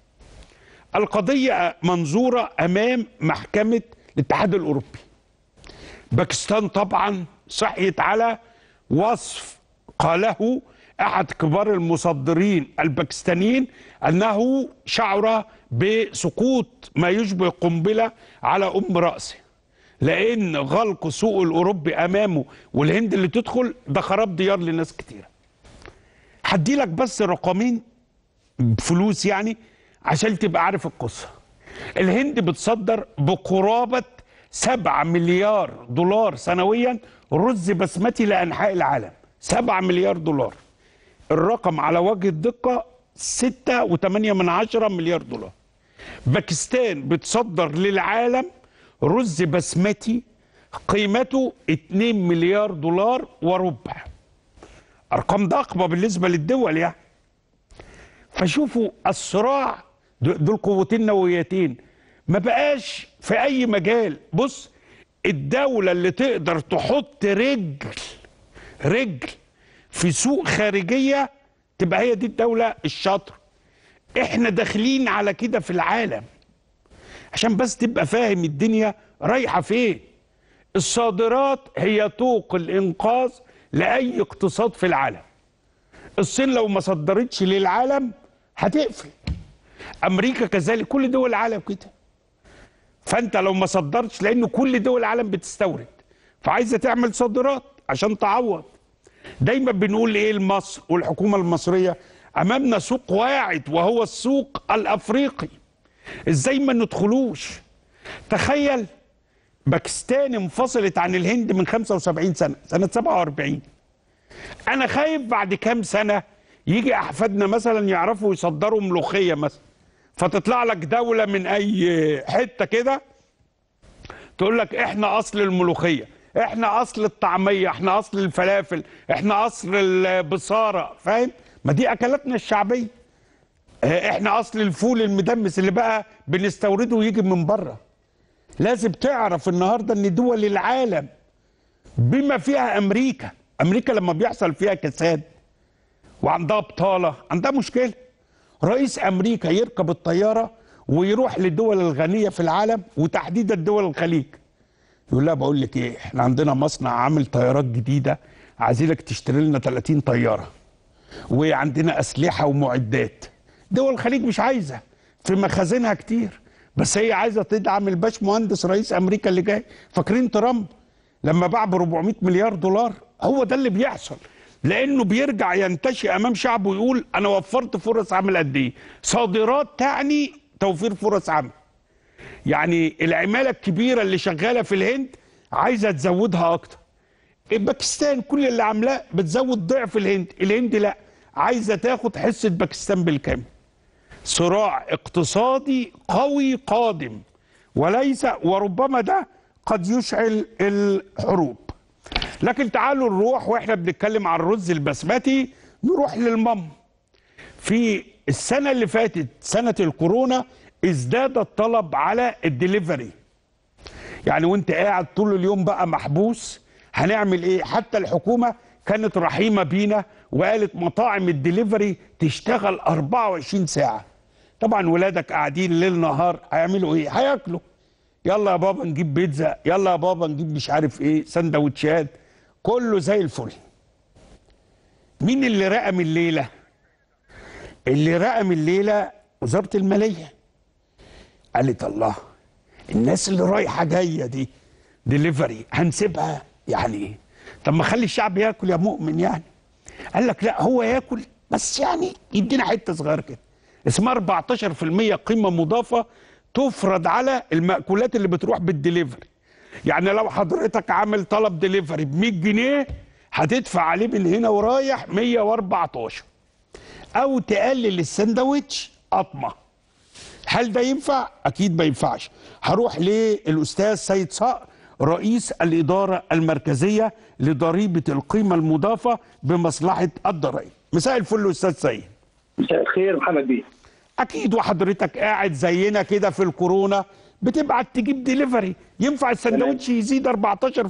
القضية منظورة أمام محكمة الاتحاد الأوروبي باكستان طبعا صحيت على وصف قاله أحد كبار المصدرين الباكستانيين أنه شعر بسقوط ما يشبه قنبلة على أم رأسه لأن غلق سوق الأوروبي أمامه والهند اللي تدخل ده خراب ديار لناس كتيرة هدي لك بس رقمين فلوس يعني عشان تبقى عارف القصة الهند بتصدر بقرابة 7 مليار دولار سنويا رز بسمتي لأنحاء العالم 7 مليار دولار الرقم على وجه الدقة 6.8 من عشرة مليار دولار باكستان بتصدر للعالم رز بسمتي قيمته 2 مليار دولار وربع ارقام ضخمه بالنسبه للدول يعني فشوفوا الصراع دول قوتين نوويتين ما بقاش في اي مجال بص الدوله اللي تقدر تحط رجل رجل في سوق خارجيه تبقى هي دي الدوله الشاطره احنا داخلين على كده في العالم عشان بس تبقى فاهم الدنيا رايحه فين الصادرات هي طوق الانقاذ لاي اقتصاد في العالم الصين لو ما صدرتش للعالم هتقفل امريكا كذلك كل دول العالم كده فانت لو ما صدرتش لان كل دول العالم بتستورد فعايزه تعمل صادرات عشان تعوض دايما بنقول ايه لمصر والحكومه المصريه امامنا سوق واعد وهو السوق الافريقي ازاي ما ندخلوش تخيل باكستان انفصلت عن الهند من 75 سنه سنه 47 انا خايف بعد كام سنه يجي احفادنا مثلا يعرفوا يصدروا ملوخيه مثلا فتطلع لك دوله من اي حته كده تقول لك احنا اصل الملوخيه احنا اصل الطعميه احنا اصل الفلافل احنا اصل البصاره فاهم ما دي اكلاتنا الشعبيه احنا اصل الفول المدمس اللي بقى بنستورده ويجي من بره لازم تعرف النهارده ان دول العالم بما فيها امريكا امريكا لما بيحصل فيها كساد وعندها بطاله عندها مشكله رئيس امريكا يركب الطياره ويروح للدول الغنيه في العالم وتحديدا دول الخليج يقول لها بقول لك ايه احنا عندنا مصنع عامل طيارات جديده عايزينك تشتري لنا 30 طياره وعندنا اسلحه ومعدات دول الخليج مش عايزه في مخازنها كتير بس هي عايزه تدعم الباش مهندس رئيس امريكا اللي جاي فاكرين ترامب لما باع ب 400 مليار دولار هو ده اللي بيحصل لانه بيرجع ينتشي امام شعبه ويقول انا وفرت فرص عمل قد ايه صادرات تعني توفير فرص عمل يعني العماله الكبيره اللي شغاله في الهند عايزه تزودها اكتر باكستان كل اللي عاملاه بتزود ضعف الهند الهند لا عايزه تاخد حصه باكستان بالكامل صراع اقتصادي قوي قادم وليس وربما ده قد يشعل الحروب لكن تعالوا نروح واحنا بنتكلم عن الرز البسمتي نروح للمم في السنة اللي فاتت سنة الكورونا ازداد الطلب على الدليفري يعني وانت قاعد طول اليوم بقى محبوس هنعمل ايه حتى الحكومة كانت رحيمة بينا وقالت مطاعم الدليفري تشتغل 24 ساعة طبعا ولادك قاعدين ليل نهار هيعملوا ايه هياكلوا يلا يا بابا نجيب بيتزا يلا يا بابا نجيب مش عارف ايه سندوتشات كله زي الفل مين اللي رقم الليله اللي رقم الليله وزاره الماليه قالت الله الناس اللي رايحه جايه دي ديليفري هنسيبها يعني ايه طب ما خلي الشعب ياكل يا مؤمن يعني قال لك لا هو ياكل بس يعني يدينا حته صغيره كده اسمها 14% قيمه مضافه تفرض على المأكولات اللي بتروح بالدليفري يعني لو حضرتك عامل طلب دليفري ب 100 جنيه هتدفع عليه من هنا ورايح 114 او تقلل السندوتش قطمه هل ده ينفع اكيد ما ينفعش هروح للاستاذ سيد صقر رئيس الاداره المركزيه لضريبه القيمه المضافه بمصلحه الضرائب مساء الفل استاذ سيد مساء الخير محمد بيه اكيد وحضرتك قاعد زينا كده في الكورونا بتبعت تجيب ديليفري ينفع السندوتش يزيد 14%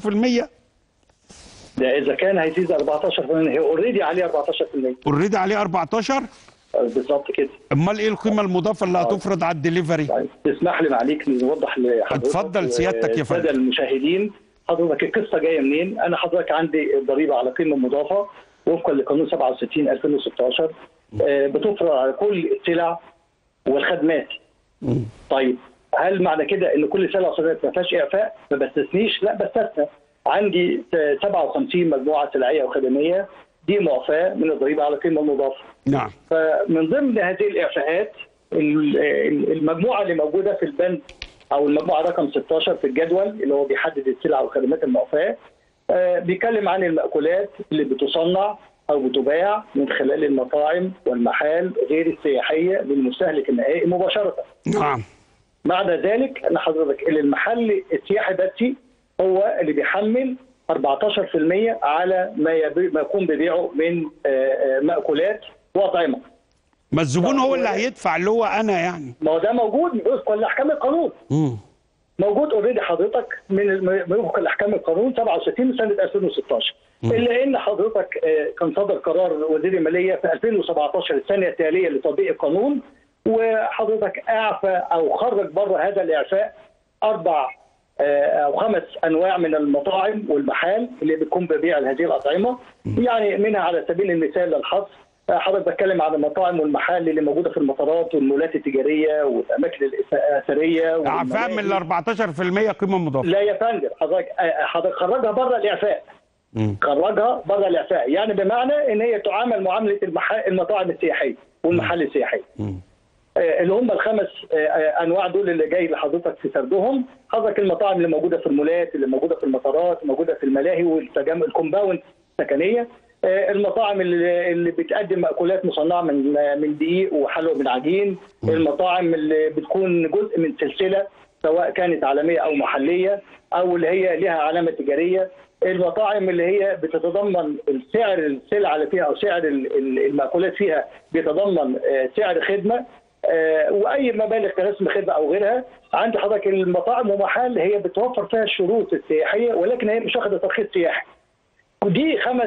ده اذا كان هيزيد 14% هي اوريدي عليه 14% اوريدي عليه 14 بالظبط كده امال ايه القيمه المضافه اللي هتفرض على الدليفري تسمح لي معليك نوضح لحضرتك اتفضل سيادتك يا فندم الساده المشاهدين حضرتك القصه جايه منين انا حضرتك عندي الضريبه على قيمه مضافه وفقا لقانون 67 2016 آه، بتفرض على كل السلع والخدمات طيب هل معنى كده ان كل سلعه وخدمات ما فيهاش اعفاء؟ ما بستثنيش؟ لا بستثنى. عندي 57 مجموعه سلعيه وخدميه دي معفاه من الضريبه على القيمه المضافه. نعم فمن ضمن هذه الاعفاءات ال- ال- المجموعه اللي موجوده في البند او المجموعه رقم 16 في الجدول اللي هو بيحدد السلع والخدمات المعفاه آه، بيتكلم عن المأكولات اللي بتصنع او بتباع من خلال المطاعم والمحال غير السياحيه للمستهلك النهائي مباشره. نعم معنى ذلك ان حضرتك اللي المحل السياحي بس هو اللي بيحمل 14% على ما يبي- ما يقوم ببيعه من آه، آه، مأكولات واطعمه. ما الزبون هو اللي هيدفع اللي هو انا يعني ما هو ده موجود وفقا لاحكام القانون. مم. موجود اوريدي حضرتك من الم- من وفقا لاحكام القانون 67 سنه 2016 الا ان حضرتك آه، كان صدر قرار وزير الماليه في 2017 السنه التاليه لتطبيق القانون وحضرتك اعفى او خرج بره هذا الاعفاء اربع آه، او خمس انواع من المطاعم والمحال اللي بتقوم ببيع هذه الاطعمه يعني منها على سبيل المثال للحصر آه، حضرتك بتكلم عن المطاعم والمحال اللي موجوده في المطارات والمولات التجاريه والاماكن الاثريه اعفاء من ال 14% قيمه مضافه لا يا فندم حضرتك آه، حضرتك خرجها بره الاعفاء مم. خرجها بره الاعفاء يعني بمعنى ان هي تعامل معامله المحا... المطاعم السياحيه والمحل السياحي آه، اللي هم الخمس آه، آه، انواع دول اللي جاي لحضرتك في سردهم حضرتك المطاعم اللي موجوده في المولات اللي موجوده في المطارات موجوده في الملاهي والتجمع الكومباوند السكنيه آه، المطاعم اللي اللي بتقدم مأكولات مصنعه من آه، من دقيق وحلوى من عجين المطاعم اللي بتكون جزء من سلسله سواء كانت عالميه او محليه او اللي هي لها علامه تجاريه المطاعم اللي هي بتتضمن سعر السلعه اللي فيها او سعر ال- ال- المأكولات فيها بيتضمن آه، سعر خدمه آه، واي مبالغ كرسم خدمه او غيرها عند حضرتك المطاعم ومحل هي بتوفر فيها الشروط السياحيه ولكن هي مش واخده ترخيص سياحي ودي خمس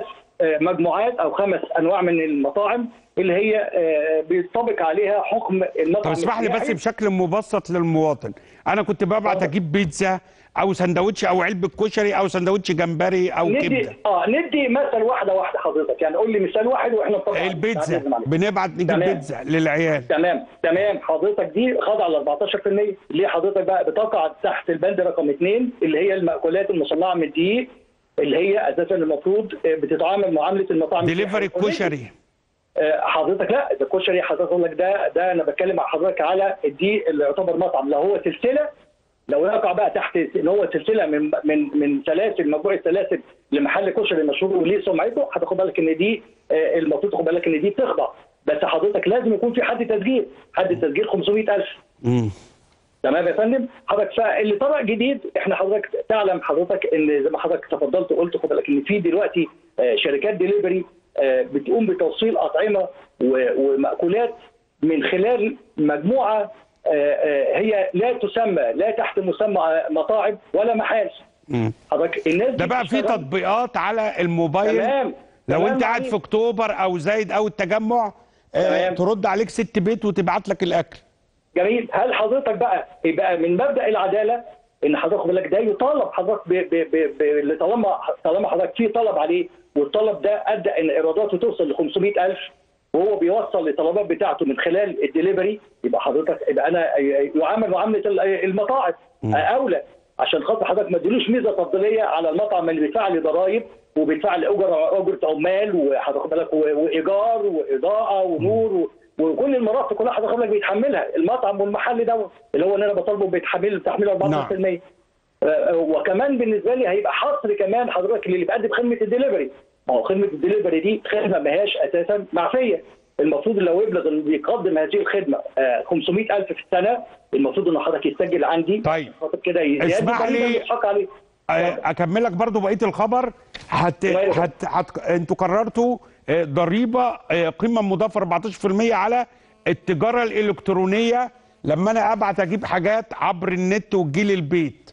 آه، مجموعات او خمس انواع من المطاعم اللي هي آه، بيطبق عليها حكم المطعم طب اسمح لي بس السياحي. بشكل مبسط للمواطن انا كنت ببعت اجيب بيتزا او سندوتش او علبه كشري او سندوتش جمبري او ندي كبده اه ندي مثل واحده واحده حضرتك يعني قول لي مثال واحد واحنا نطبق عليه. البيتزا بعد إذن معلش. بنبعت نجيب تمام. بيتزا للعيال تمام تمام حضرتك دي خاضعه ل 14% ليه حضرتك بقى بتقع تحت البند رقم اثنين اللي هي المأكولات المصنعه من الدقيق اللي هي اساسا المفروض آه، بتتعامل معامله المطاعم ديليفري السياحية. كشري آه، حضرتك لا ده الكشري حضرتك اقول لك ده ده انا بتكلم مع حضرتك على الدقيق اللي يعتبر مطعم لو هو سلسله لو يقع بقى تحت ان هو سلسله من من من سلاسل مجموعه سلاسل لمحل كشري مشهور وليه سمعته هتاخد بالك ان دي آه، المفروض تاخد بالك ان دي بتخضع بس حضرتك لازم يكون في حد تسجيل حد تسجيل 500000 امم تمام يا فندم حضرتك فاللي طلع جديد احنا حضرتك تعلم حضرتك ان زي ما حضرتك تفضلت وقلت خد بالك ان في دلوقتي آه، شركات ديليفري آه، بتقوم بتوصيل اطعمه و- ومأكولات من خلال مجموعه آه، آه، هي لا تسمى لا تحت مسمى مطاعم ولا محال مم. حضرتك الناس ده دي بقى في بتشتغل- تطبيقات على الموبايل تمام. لو تمام انت قاعد عليك. في اكتوبر او زايد او التجمع آه تمام. ترد عليك ست بيت وتبعت لك الاكل جميل هل حضرتك بقى يبقى من مبدا العداله ان حضرتك خد بالك ده يطالب حضرتك ب ب ب ب اللي طالما طالما حضرتك في طلب عليه والطلب ده ادى ان ايراداته توصل ل 500000 وهو بيوصل الطلبات بتاعته من خلال الدليفري يبقى حضرتك يبقى انا يعامل معامله ال- المطاعم اولى عشان خاطر حضرتك ما تديلوش ميزه تفضيليه على المطعم اللي بيدفع لي ضرايب وبيدفع لي اجره اجره عمال وحضرتك خد بالك و- وايجار واضاءه ونور و... وكل المرافق كلها حضرتك بالك بيتحملها المطعم والمحل دوت اللي هو ان انا بطالبه بيتحمل تحميل 14% آه، وكمان بالنسبه لي هيبقى حصر كمان حضرتك اللي بيقدم خدمه الدليفري ما هو خدمه الدليفري دي خدمه ما هياش اساسا معفيه المفروض لو يبلغ اللي بيقدم هذه الخدمه آه، 500000 في السنه المفروض ان حضرتك يسجل عندي طيب خاطر كده يزيد اسمح ضريبة لي يتحق عليه آه، اكمل لك برضو بقيه الخبر هت... هت... هت... انتوا قررتوا آه، ضريبه آه، قيمه مضافه 14% على التجاره الالكترونيه لما انا ابعت اجيب حاجات عبر النت وتجيلي البيت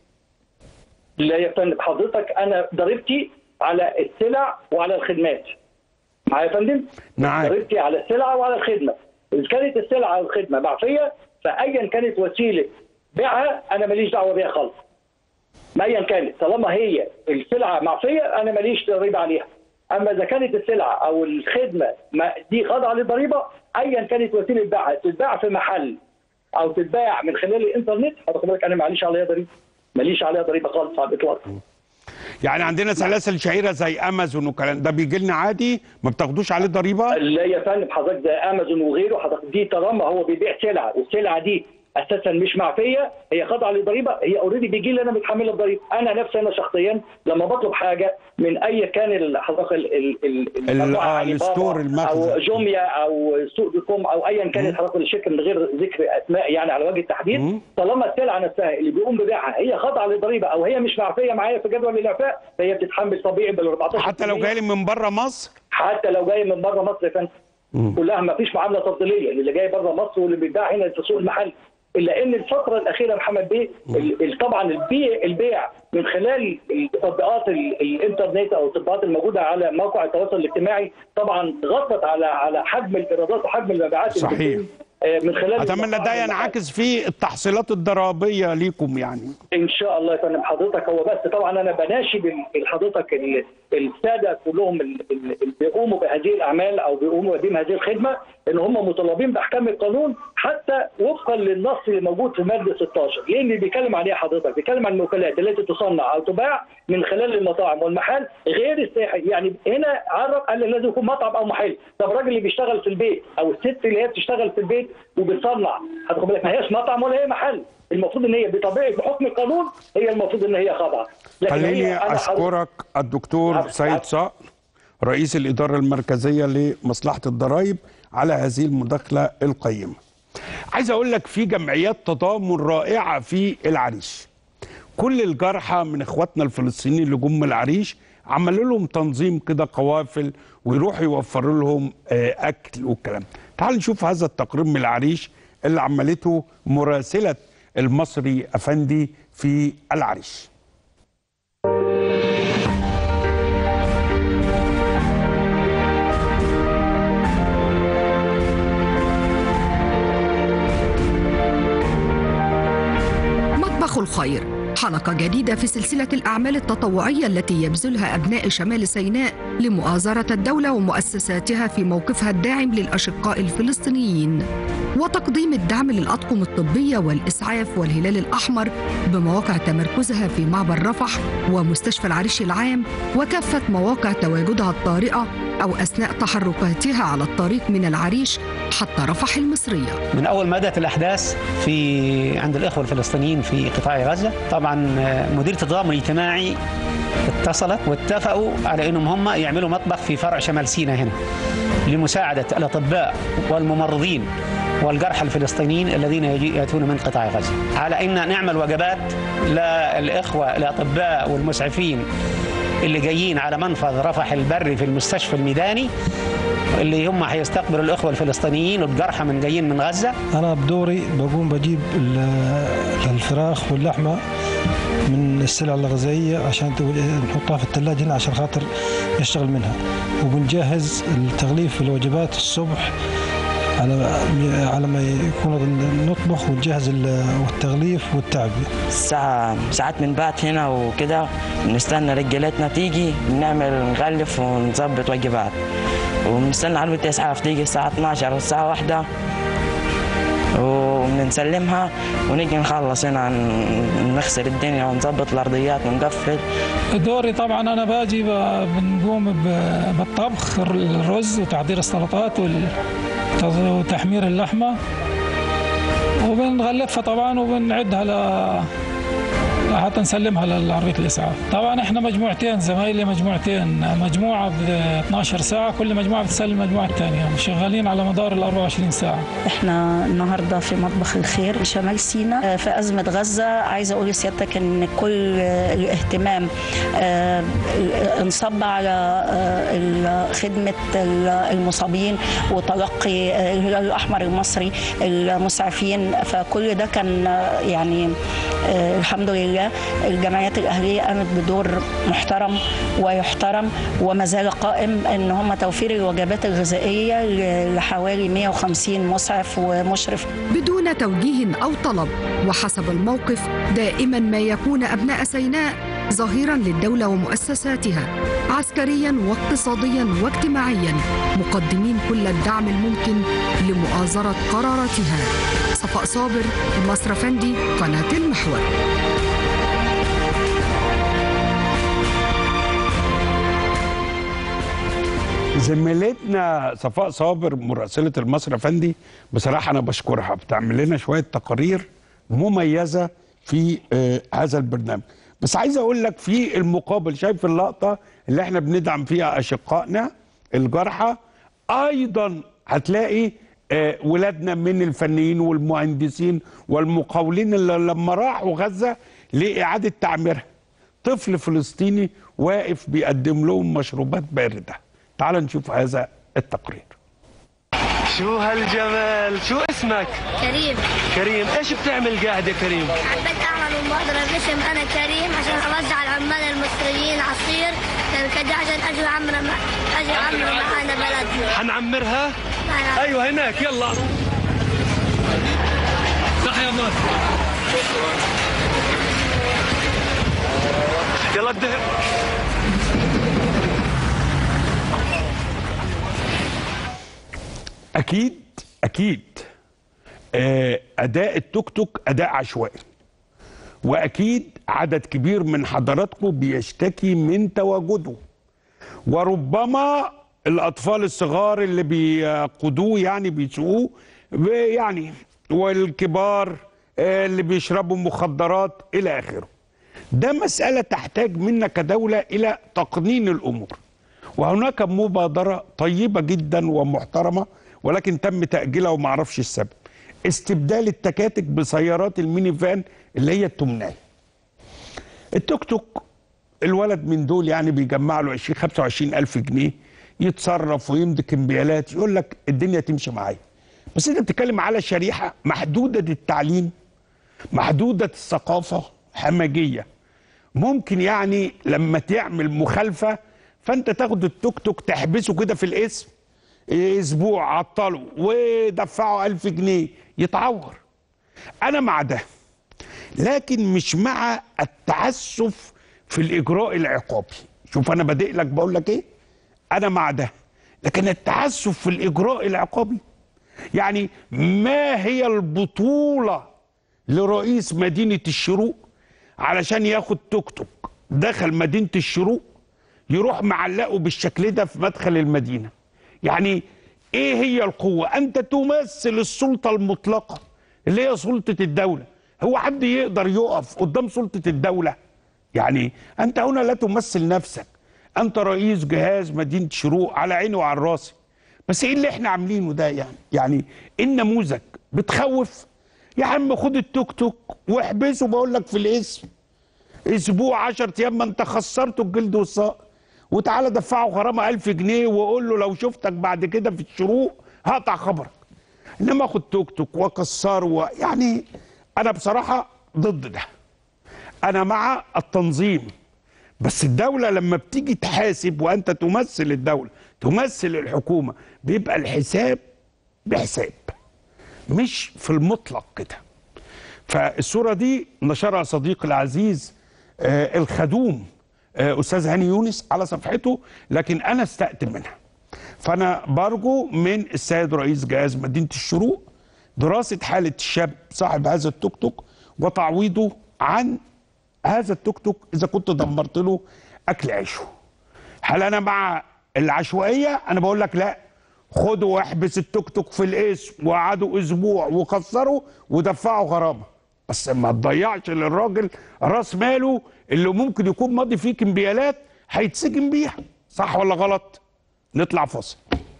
لا يا فندم حضرتك انا ضريبتي على السلع وعلى الخدمات معايا يا فندم؟ معاك. ضريبتي على السلعه وعلى الخدمه اذا كانت السلعه او الخدمه معفيه فايا كانت وسيله بيعها انا ماليش دعوه بيها خالص ما ايا كانت طالما هي السلعه معفيه انا ماليش ضريبه عليها اما اذا كانت السلعه او الخدمه ما دي خاضعه للضريبه ايا كانت وسيله بيعها تتباع في محل او تتباع من خلال الانترنت حضرتك بالك انا معليش عليها ضريبه ماليش عليها ضريبه خالص على الاطلاق يعني عندنا سلاسل شهيره زي امازون والكلام ده بيجي لنا عادي ما بتاخدوش عليه ضريبه لا يا فندم حضرتك زي امازون وغيره حضرتك دي طالما هو بيبيع سلعه والسلعه دي اساسا مش معفيه هي خاضعه للضريبه هي اوريدي بيجي لي انا متحمله الضريبه انا نفسي انا شخصيا لما بطلب حاجه من اي كان ال- حضرتك ال- ال- ال- ال- المجموعة آه، علي الستور، بابا المخزن. او جوميا او سوق دوت كوم او ايا كانت حضرتك الشركه من غير ذكر اسماء يعني على وجه التحديد طالما السلعه نفسها اللي بيقوم ببيعها هي خاضعه للضريبه او هي مش معفيه معايا في جدول الاعفاء فهي بتتحمل طبيعي بال 14 حتى لو جاي لي من بره مصر حتى لو جاي من بره مصر يا فندم كلها ما فيش معامله تفضيليه اللي جاي بره مصر واللي بيتباع هنا في سوق المحل الا ان الفتره الاخيره محمد بيه ال- ال- طبعا البيع البيع من خلال تطبيقات ال- الانترنت او التطبيقات الموجوده على موقع التواصل الاجتماعي طبعا غطت على على حجم الايرادات وحجم المبيعات اللي صحيح. بتكون، آه، من خلال اتمنى ده المطاعم ينعكس في التحصيلات الضريبيه ليكم يعني ان شاء الله يا فندم حضرتك هو بس طبعا انا بناشد ال- حضرتك ال- الساده كلهم ال- ال- اللي بيقوموا بهذه الاعمال او بيقوموا بهذه الخدمه ان هم مطالبين باحكام القانون حتى وفقا للنص اللي موجود في ماده 16 ليه اللي بيتكلم عليها حضرتك بيتكلم عن الموكلات التي تصنع او تباع من خلال المطاعم والمحال غير السياحي يعني هنا عرف قال لك لازم يكون مطعم او محل طب الراجل اللي بيشتغل في البيت او الست اللي هي بتشتغل في البيت وبتصنع هتاخد بالك ما هياش مطعم ولا هي محل المفروض ان هي بطبيعه بحكم القانون هي المفروض ان هي خاضعه لكن خليني هي أنا اشكرك الدكتور سيد صقر رئيس الاداره المركزيه لمصلحه الضرائب على هذه المداخله القيمه. عايز اقول لك في جمعيات تضامن رائعه في العريش. كل الجرحى من اخواتنا الفلسطينيين اللي جم من العريش عملوا لهم تنظيم كده قوافل ويروحوا يوفروا لهم آه، اكل والكلام. تعال نشوف هذا التقرير من العريش اللي عملته مراسله المصري افندي في العريش. الخير حلقة جديدة في سلسلة الأعمال التطوعية التي يبذلها أبناء شمال سيناء لمؤازرة الدولة ومؤسساتها في موقفها الداعم للأشقاء الفلسطينيين وتقديم الدعم للأطقم الطبية والإسعاف والهلال الأحمر بمواقع تمركزها في معبر رفح ومستشفى العريش العام وكافة مواقع تواجدها الطارئة أو أثناء تحركاتها على الطريق من العريش حتى رفح المصرية من اول ما بدات الاحداث في عند الاخوه الفلسطينيين في قطاع غزه طبعا مديريه التضامن الاجتماعي اتصلت واتفقوا على انهم هم يعملوا مطبخ في فرع شمال سيناء هنا لمساعده الاطباء والممرضين والجرحى الفلسطينيين الذين يجي- ياتون من قطاع غزه على ان نعمل وجبات للاخوه الاطباء والمسعفين اللي جايين على منفذ رفح البري في المستشفى الميداني اللي هم هيستقبلوا الاخوه الفلسطينيين والجرحى من جايين من غزه أنا بدوري بقوم بجيب ال- الفراخ واللحمة من السلع الغذائية عشان تقول إيه نحطها في الثلاجة هنا عشان خاطر نشتغل منها وبنجهز التغليف الوجبات الصبح على على ما يكون نطبخ ونجهز ال- والتغليف والتعبئة الساعة ساعات بنبات هنا وكده بنستنى رجالتنا تيجي بنعمل نغلف ونظبط وجبات وبنستنى عربية الإسعاف تيجي الساعة 12 والساعة واحدة وبنسلمها ونيجي نخلص هنا ن- نغسل الدنيا ونظبط الأرضيات ونقفل دوري طبعا انا باجي ب- بنقوم ب- بالطبخ الرز وتحضير السلطات وال- وتحمير اللحمه وبنغلفها طبعا وبنعدها ل حتى نسلمها لعربية الإسعاف طبعا احنا مجموعتين زمايلي مجموعتين مجموعة ب 12 ساعة كل مجموعة بتسلم المجموعة الثانية شغالين على مدار ال 24 ساعة احنا النهارده في مطبخ الخير شمال سيناء آه، في ازمه غزه عايزه اقول لسيادتك ان كل آه، الاهتمام آه، انصب على آه، ال- خدمه ال- المصابين وتلقي آه، الهلال الاحمر المصري المسعفين فكل ده كان آه، يعني آه، الحمد لله الجمعيات الاهليه قامت بدور محترم ويحترم وما زال قائم ان هم توفير الوجبات الغذائيه ل- لحوالي 150 مسعف ومشرف بدون توجيه أو طلب وحسب الموقف دائما ما يكون أبناء سيناء ظهيرا للدولة ومؤسساتها عسكريا واقتصاديا واجتماعيا مقدمين كل الدعم الممكن لمؤازرة قراراتها صفاء صابر مصر فندي قناة المحور زميلتنا صفاء صابر مراسلة المصري افندي بصراحة أنا بشكرها بتعمل لنا شوية تقارير مميزة في آه هذا البرنامج بس عايز أقول لك في المقابل شايف اللقطة اللي احنا بندعم فيها أشقائنا الجرحى أيضا هتلاقي آه ولادنا من الفنيين والمهندسين والمقاولين اللي لما راحوا غزة لإعادة تعميرها طفل فلسطيني واقف بيقدم لهم مشروبات باردة تعال نشوف هذا التقرير شو هالجمال شو اسمك كريم كريم ايش بتعمل قاعد يا كريم حبيت اعمل مبادرة باسم انا كريم عشان اوزع العمال المصريين عصير كده عشان اجوا عمرنا اجوا عمرنا معانا بلدنا حنعمرها ايوه هناك يلا صح يا مان يلا الدهر اكيد اكيد آه، اداء التوك توك اداء عشوائي واكيد عدد كبير من حضراتكم بيشتكي من تواجده وربما الاطفال الصغار اللي بيقودوه يعني بيسوقوه ب- يعني والكبار آه، اللي بيشربوا مخدرات الى اخره ده مساله تحتاج منا كدوله الى تقنين الامور وهناك مبادره طيبه جدا ومحترمه ولكن تم تاجيلها وما اعرفش السبب استبدال التكاتك بسيارات الميني فان اللي هي التمناي التوك توك الولد من دول يعني بيجمع له 20 25 الف جنيه يتصرف ويمضي كمبيالات يقول لك الدنيا تمشي معايا بس انت بتتكلم على شريحه محدوده التعليم محدوده الثقافه همجيه ممكن يعني لما تعمل مخالفه فانت تاخد التوك توك تحبسه كده في الاسم اسبوع عطله ودفعه ألف جنيه يتعور انا مع ده لكن مش مع التعسف في الاجراء العقابي شوف انا بادئ لك بقول لك ايه انا مع ده لكن التعسف في الاجراء العقابي يعني ما هي البطوله لرئيس مدينه الشروق علشان ياخد توك توك دخل مدينه الشروق يروح معلقه بالشكل ده في مدخل المدينه يعني ايه هي القوه انت تمثل السلطه المطلقه اللي هي سلطه الدوله هو حد يقدر يقف قدام سلطه الدوله يعني انت هنا لا تمثل نفسك انت رئيس جهاز مدينه شروق على عيني وعلى راسي بس ايه اللي احنا عاملينه ده يعني يعني النموذج بتخوف يا عم خد التوك توك واحبسه بقول لك في الاسم اسبوع 10 ايام ما انت خسرته الجلد والصقر وتعالى دفعه غرامه 1000 جنيه وقول له لو شفتك بعد كده في الشروق هقطع خبرك انما اخد توك توك واكسره و- يعني انا بصراحه ضد ده انا مع التنظيم بس الدوله لما بتيجي تحاسب وانت تمثل الدوله تمثل الحكومه بيبقى الحساب بحساب مش في المطلق كده فالصوره دي نشرها صديقي العزيز آه الخدوم آه استاذ هاني يونس على صفحته لكن انا استأت منها فانا برجو من السيد رئيس جهاز مدينه الشروق دراسه حاله الشاب صاحب هذا التوك توك وتعويضه عن هذا التوك توك اذا كنت دمرت له اكل عيشه هل انا مع العشوائيه انا بقول لك لا خده واحبس التوك توك في الاسم وقعدوا اسبوع وكسره ودفعوا غرامه بس ما تضيعش للراجل راس ماله اللي ممكن يكون ماضي فيه كمبيالات هيتسجن بيها صح ولا غلط نطلع فاصل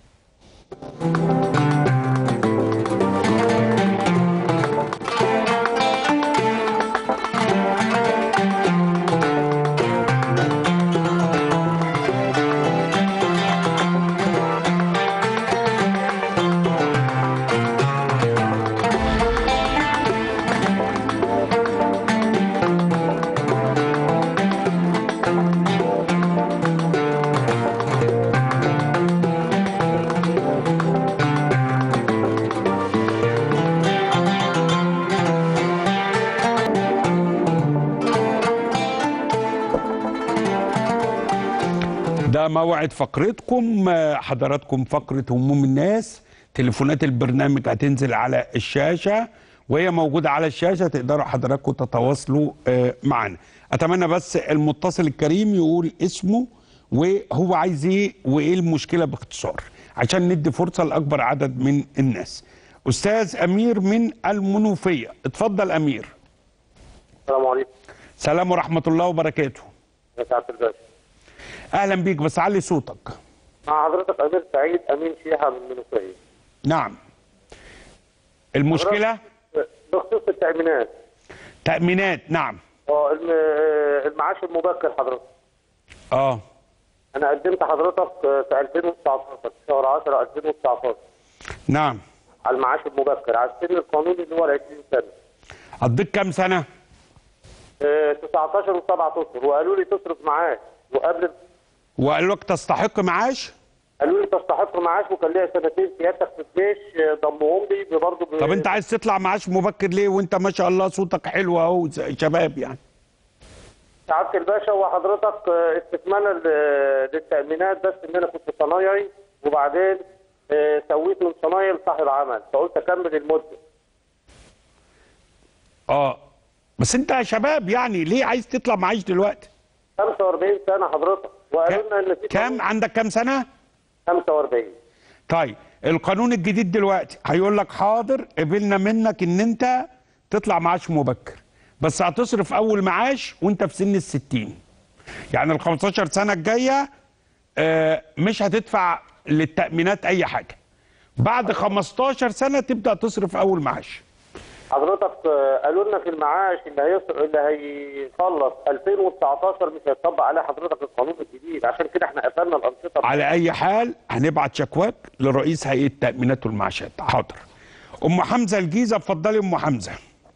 ده موعد فقرتكم آه، حضراتكم فقرة هموم الناس تليفونات البرنامج هتنزل على الشاشة وهي موجودة على الشاشة تقدروا حضراتكم تتواصلوا آه، معنا أتمنى بس المتصل الكريم يقول اسمه وهو عايز ايه وايه المشكلة باختصار عشان ندي فرصة لأكبر عدد من الناس أستاذ أمير من المنوفية اتفضل أمير السلام عليكم سلام ورحمة الله وبركاته يا سعاده الباشا أهلا بيك بس علي صوتك مع حضرتك امير سعيد امين شيحه من المنوفيه نعم المشكلة بخصوص التامينات تأمينات نعم اه الم- آه، المعاش المبكر حضرتك اه انا قدمت حضرتك آه، في 2019 في شهر 10 2019 نعم على المعاش المبكر على السن القانوني اللي هو ال 20 سنه قضيت كام سنة آه، 19 و7 اشهر وقالوا لي تصرف معاش وقبل وقال لك تستحق معاش قالوا لي تستحق معاش وكان ليا سنتين سيادتك في الجيش آه، ضمهم لي برضه ب- طب انت عايز تطلع معاش مبكر ليه وانت ما شاء الله صوتك حلو اهو زي شباب يعني سعاده الباشا وحضرتك آه، استكمالا ل- للتامينات بس ان انا كنت صنايعي وبعدين آه، سويت من صنايعي لصاحب عمل فقلت اكمل المده اه بس انت يا شباب يعني ليه عايز تطلع معاش دلوقتي 45 سنه حضرتك وقالوا لنا ان في كام عندك كام سنة 45 طيب القانون الجديد دلوقتي هيقول لك حاضر قبلنا منك ان انت تطلع معاش مبكر بس هتصرف اول معاش وانت في سن الستين يعني ال 15 سنة الجاية آه، مش هتدفع للتأمينات اي حاجة بعد 15 سنة تبدأ تصرف اول معاش حضرتك آه، قالوا لنا في المعاش اللي هيصر اللي هيخلص 2019 مش هيطبق عليه حضرتك القانون الجديد عشان كده احنا قفلنا الانشطه على اي حال هنبعت شكواك لرئيس هيئه التامينات والمعاشات حاضر ام حمزه الجيزه اتفضلي ام حمزه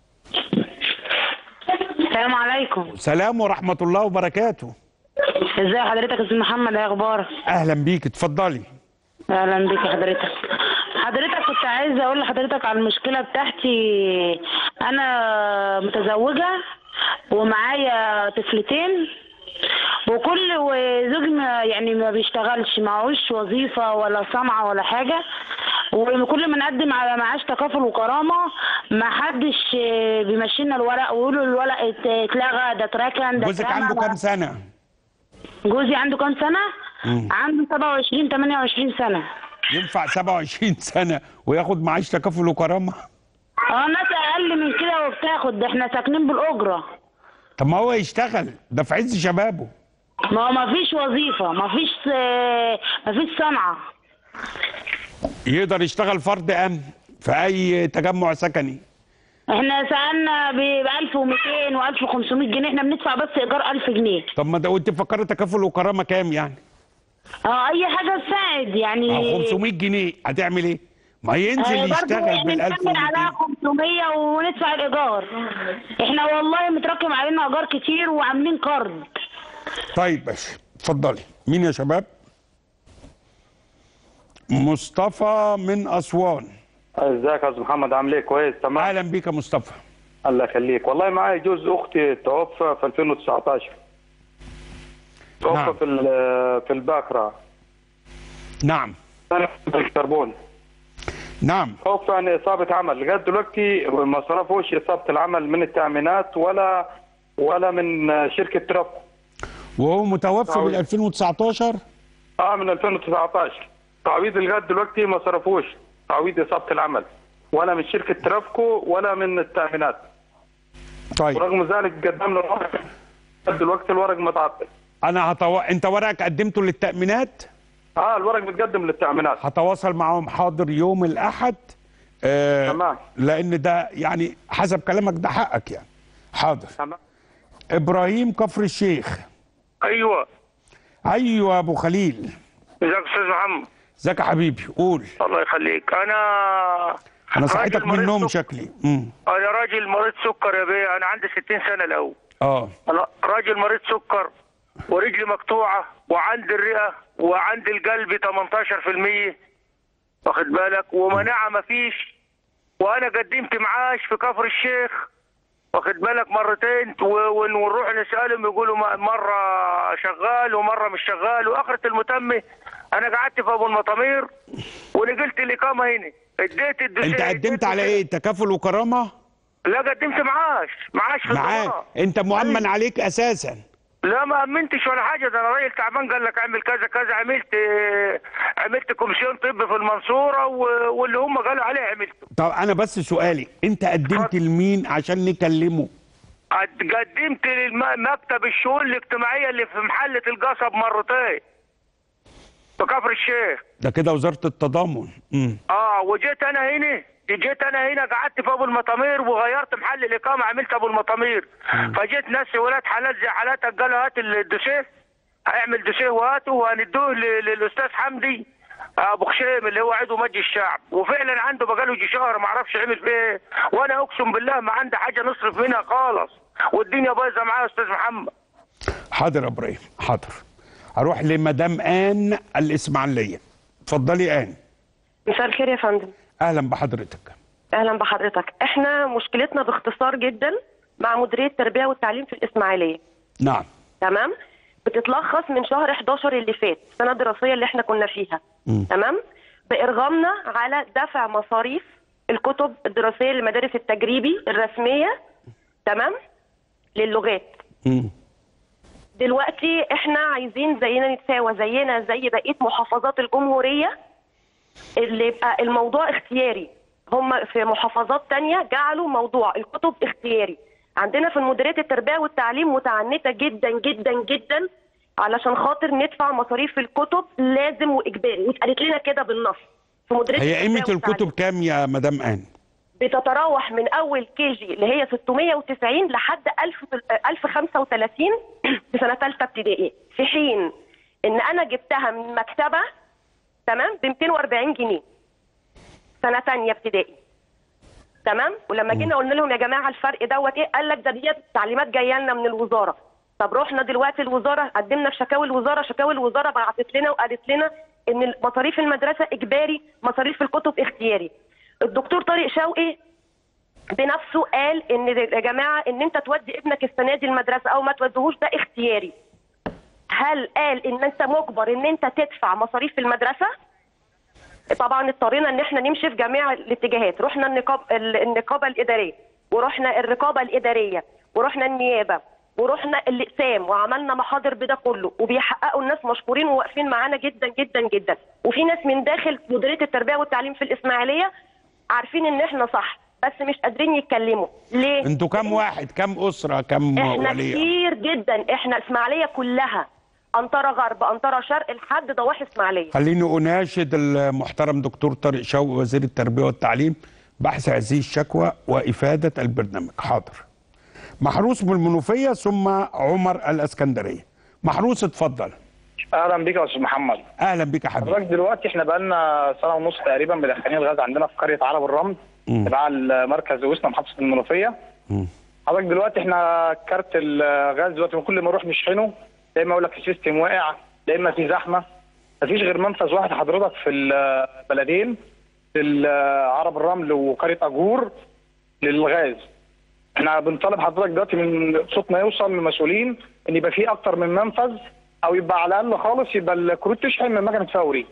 السلام عليكم سلام ورحمه الله وبركاته ازي حضرتك يا استاذ محمد ايه اخبارك اهلا بيك اتفضلي اهلا بك يا حضرتك حضرتك كنت عايزه اقول لحضرتك على المشكله بتاعتي انا متزوجه ومعايا طفلتين وكل وزوجي ما يعني ما بيشتغلش معهوش وظيفه ولا صنعه ولا حاجه وكل ما نقدم على معاش تكافل وكرامه ما حدش آه، بيمشينا الورق ويقولوا الورق ات- اتلغى ده اتركن ده جوزك اترمى. عنده كام سنه جوزي عنده كام سنه؟ مم. عنده 27 28 سنه ينفع 27 سنه وياخد معاش تكافل وكرامه اه ناس اقل من كده وبتاخد ده احنا ساكنين بالاجره طب ما هو يشتغل ده في عز شبابه ما هو ما فيش وظيفه ما فيش ما فيش صنعه يقدر يشتغل فرد امن في اي تجمع سكني احنا سالنا ب 1200 و 1500 جنيه احنا بندفع بس ايجار 1000 جنيه طب ما ده وانت مفكره تكافل وكرامه كام يعني؟ اه اي حاجه تساعد يعني ما هو 500 جنيه هتعمل ايه؟ ما ينزل آه، برضه يشتغل بال نكمل عليها 500 وندفع الايجار احنا والله متراكم علينا ايجار كتير وعاملين قرض طيب باشا اتفضلي مين يا شباب؟ مصطفى من اسوان ازيك يا استاذ محمد عامل ايه كويس تمام اهلا بيك يا مصطفى الله يخليك والله معايا جوز اختي توفى في 2019 توفى نعم. في ال- في الباكرة نعم انا في الكربون نعم توفى عن اصابه عمل لغايه دلوقتي ما صرفوش اصابه العمل من التامينات ولا ولا من شركه تراب وهو متوفى بال 2019 اه من 2019 تعويض لغايه دلوقتي ما صرفوش تعويض اصابه العمل ولا من شركه ترافكو ولا من التامينات طيب ورغم ذلك قدم له الورق لغاية دلوقتي الورق متعطل انا هتو... انت ورقك قدمته للتامينات اه الورق متقدم للتامينات هتواصل معاهم حاضر يوم الاحد آه تمام. لان ده يعني حسب كلامك ده حقك يعني حاضر تمام ابراهيم كفر الشيخ ايوه ايوه ابو خليل ازيك يا استاذ محمد ازيك يا حبيبي قول الله يخليك انا انا صحيتك راجل من مريض النوم سكر. شكلي امم انا راجل مريض سكر يا بيه انا عندي 60 سنه الاول اه انا راجل مريض سكر ورجلي مقطوعه وعندي الرئه وعندي القلب 18% واخد بالك ومناعه مفيش وانا قدمت معاش في كفر الشيخ واخد بالك مرتين و- ون- ونروح نسالهم يقولوا م- مره شغال ومره مش شغال واخره المتمه انا قعدت في ابو المطامير ونقلت الاقامه هنا اديت الدوسيه انت قدمت على ايه تكافل وكرامه لا قدمت معاش معاش في معاه الضمان. انت مؤمن عليك اساسا لا ما امنتش ولا حاجه ده انا راجل تعبان قال لك اعمل كذا كذا عملت عملت كومسيون طب في المنصوره و- واللي هم قالوا عليه عملته طب انا بس سؤالي انت قدمت لمين عشان نكلمه قد- قدمت لمكتب الشؤون الاجتماعيه اللي في محله القصب مرتين في كفر الشيخ ده كده وزاره التضامن امم اه وجيت انا هنا جيت انا هنا قعدت في ابو المطامير وغيرت محل الاقامه عملت ابو المطامير فجيت ناس ولاد حالات زي حالاتك قالوا هات الدوسيه هيعمل دوسيه وهاته وهندوه ل- للاستاذ حمدي ابو خشيم اللي هو عضو مجلس الشعب وفعلا عنده بقاله يجي شهر ما اعرفش عمل فيه ايه وانا اقسم بالله ما عندي حاجه نصرف منها خالص والدنيا بايظه معايا يا استاذ محمد حاضر يا ابراهيم حاضر هروح لمدام ان الاسماعيليه اتفضلي ان مساء الخير يا فندم اهلا بحضرتك اهلا بحضرتك احنا مشكلتنا باختصار جدا مع مديريه التربيه والتعليم في الاسماعيليه نعم تمام بتتلخص من شهر 11 اللي فات السنه الدراسيه اللي احنا كنا فيها تمام بارغامنا على دفع مصاريف الكتب الدراسيه للمدارس التجريبي الرسميه تمام للغات مم. دلوقتي احنا عايزين زينا نتساوى زينا زي بقيه محافظات الجمهوريه اللي يبقى الموضوع اختياري هم في محافظات تانية جعلوا موضوع الكتب اختياري عندنا في مديريه التربيه والتعليم متعنته جدا جدا جدا علشان خاطر ندفع مصاريف الكتب لازم واجباري واتقالت لنا كده بالنص في مديريه هي التربية قيمه والتعليم. الكتب كام يا مدام ان بتتراوح من اول كي جي اللي هي 690 لحد 1000 1035 في سنه ثالثه ابتدائي في حين ان انا جبتها من مكتبه تمام ب 240 جنيه سنه ثانيه ابتدائي تمام ولما جينا قلنا لهم يا جماعه الفرق دوت ايه قال لك ده ديت تعليمات جايه لنا من الوزاره طب رحنا دلوقتي الوزاره قدمنا في شكاوي الوزاره شكاوي الوزاره بعتت لنا وقالت لنا ان مصاريف المدرسه اجباري مصاريف الكتب اختياري الدكتور طارق شوقي بنفسه قال ان يا جماعه ان انت تودي ابنك السنه دي المدرسه او ما توديهوش ده اختياري هل قال ان انت مجبر ان انت تدفع مصاريف المدرسه طبعا اضطرينا ان احنا نمشي في جميع الاتجاهات رحنا النقاب ال- النقابه الاداريه ورحنا الرقابه الاداريه ورحنا النيابه ورحنا الاقسام وعملنا محاضر بده كله وبيحققوا الناس مشكورين وواقفين معانا جدا جدا جدا وفي ناس من داخل مديريه التربيه والتعليم في الاسماعيليه عارفين ان احنا صح بس مش قادرين يتكلموا ليه انتوا كام واحد كام اسره كام احنا ولي كتير جدا احنا اسماعيليه كلها انطره غرب انطره شرق لحد ضواحي اسماعيليه خليني اناشد المحترم دكتور طارق شوقي وزير التربيه والتعليم بحث هذه الشكوى وافاده البرنامج حاضر محروس من المنوفيه ثم عمر الاسكندريه محروس اتفضل اهلا بيك يا استاذ محمد اهلا بك يا حبيبي حضرتك دلوقتي احنا بقالنا سنه ونص تقريبا مدخلين الغاز عندنا في قريه عرب الرمل تبع المركز وسنا محافظه المنوفيه مم. حضرتك دلوقتي احنا كارت الغاز دلوقتي كل ما نروح نشحنه يا اما يقول لك السيستم واقع يا اما في زحمه مفيش غير منفذ واحد حضرتك في البلدين في عرب الرمل وقريه اجور للغاز احنا بنطالب حضرتك دلوقتي من صوتنا يوصل للمسؤولين ان يبقى في اكتر من منفذ او يبقى على الاقل خالص يبقى الكروت تشحن من مكنه فوري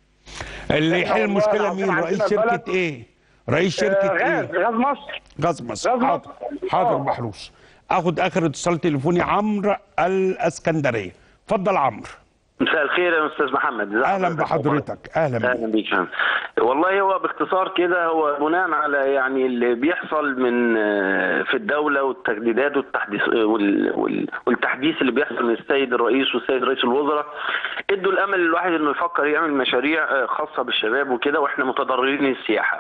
اللي إحنا يحل والله المشكله العظيم مين عندنا رئيس شركه البلد- ايه رئيس شركه آه، ايه غاز غاز مصر غاز مصر غاز حاضر حاضر محروس اخد اخر اتصال تليفوني عمرو الاسكندريه اتفضل عمرو مساء الخير يا استاذ محمد ازي اهلا حضرتك؟ بحضرتك اهلا بك اهلا بيك فندم. والله هو باختصار كده هو بناء على يعني اللي بيحصل من آه، في الدوله والتجديدات والتحديث آه، وال- وال- والتحديث اللي بيحصل من السيد الرئيس والسيد رئيس الوزراء ادوا الامل للواحد انه يفكر يعمل مشاريع آه، خاصه بالشباب وكده واحنا متضررين السياحه.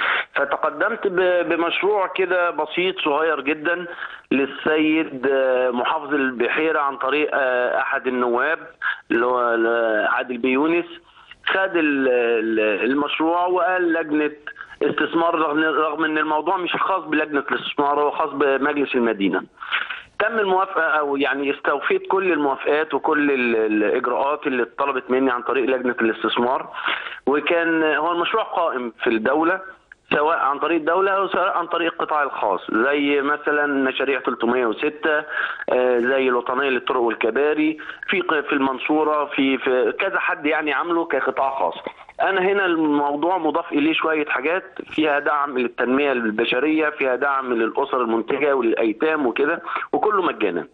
فتقدمت ب- بمشروع كده بسيط صغير جدا للسيد آه، محافظ البحيره عن طريق آه، احد النواب اللي هو آه، عادل بيونس خد ال- ال- المشروع وقال لجنه استثمار رغم رغم ان الموضوع مش خاص بلجنه الاستثمار هو خاص بمجلس المدينه. تم الموافقه او يعني استوفيت كل الموافقات وكل ال- الاجراءات اللي اتطلبت مني عن طريق لجنه الاستثمار وكان هو المشروع قائم في الدوله سواء عن طريق الدولة أو سواء عن طريق القطاع الخاص زي مثلا مشاريع 306 آه، زي الوطنية للطرق والكباري في ق- في المنصورة في في كذا حد يعني عامله كقطاع خاص أنا هنا الموضوع مضاف إليه شوية حاجات فيها دعم للتنمية البشرية فيها دعم للأسر المنتجة وللأيتام وكده وكله مجانا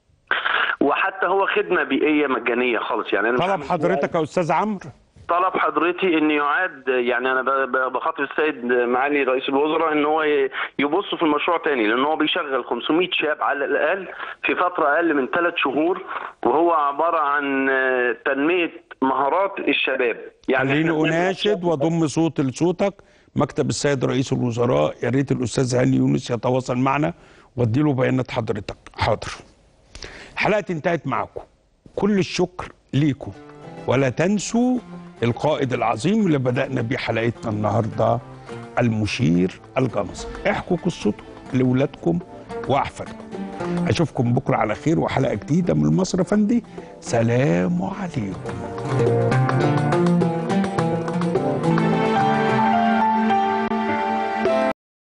وحتى هو خدمة بيئية مجانية خالص يعني أنا مش طلب عامل حضرتك يا استاذ عمرو طلب حضرتي ان يعاد يعني انا ب- ب- بخاطب السيد معالي رئيس الوزراء ان هو ي- يبص في المشروع تاني لان هو بيشغل 500 شاب على الاقل في فتره اقل من ثلاث شهور وهو عباره عن آه، تنميه مهارات الشباب يعني خليني إحنا بنعمل- اناشد واضم صوت لصوتك مكتب السيد رئيس الوزراء يا ريت الاستاذ هاني يونس يتواصل معنا واديله بيانات حضرتك حاضر حلقه انتهت معاكم كل الشكر ليكم ولا تنسوا القائد العظيم اللي بدأنا بيه حلقتنا النهارده المشير الجمص احكوا قصته لاولادكم واحفادكم اشوفكم بكره على خير وحلقه جديده من مصر فندي سلام عليكم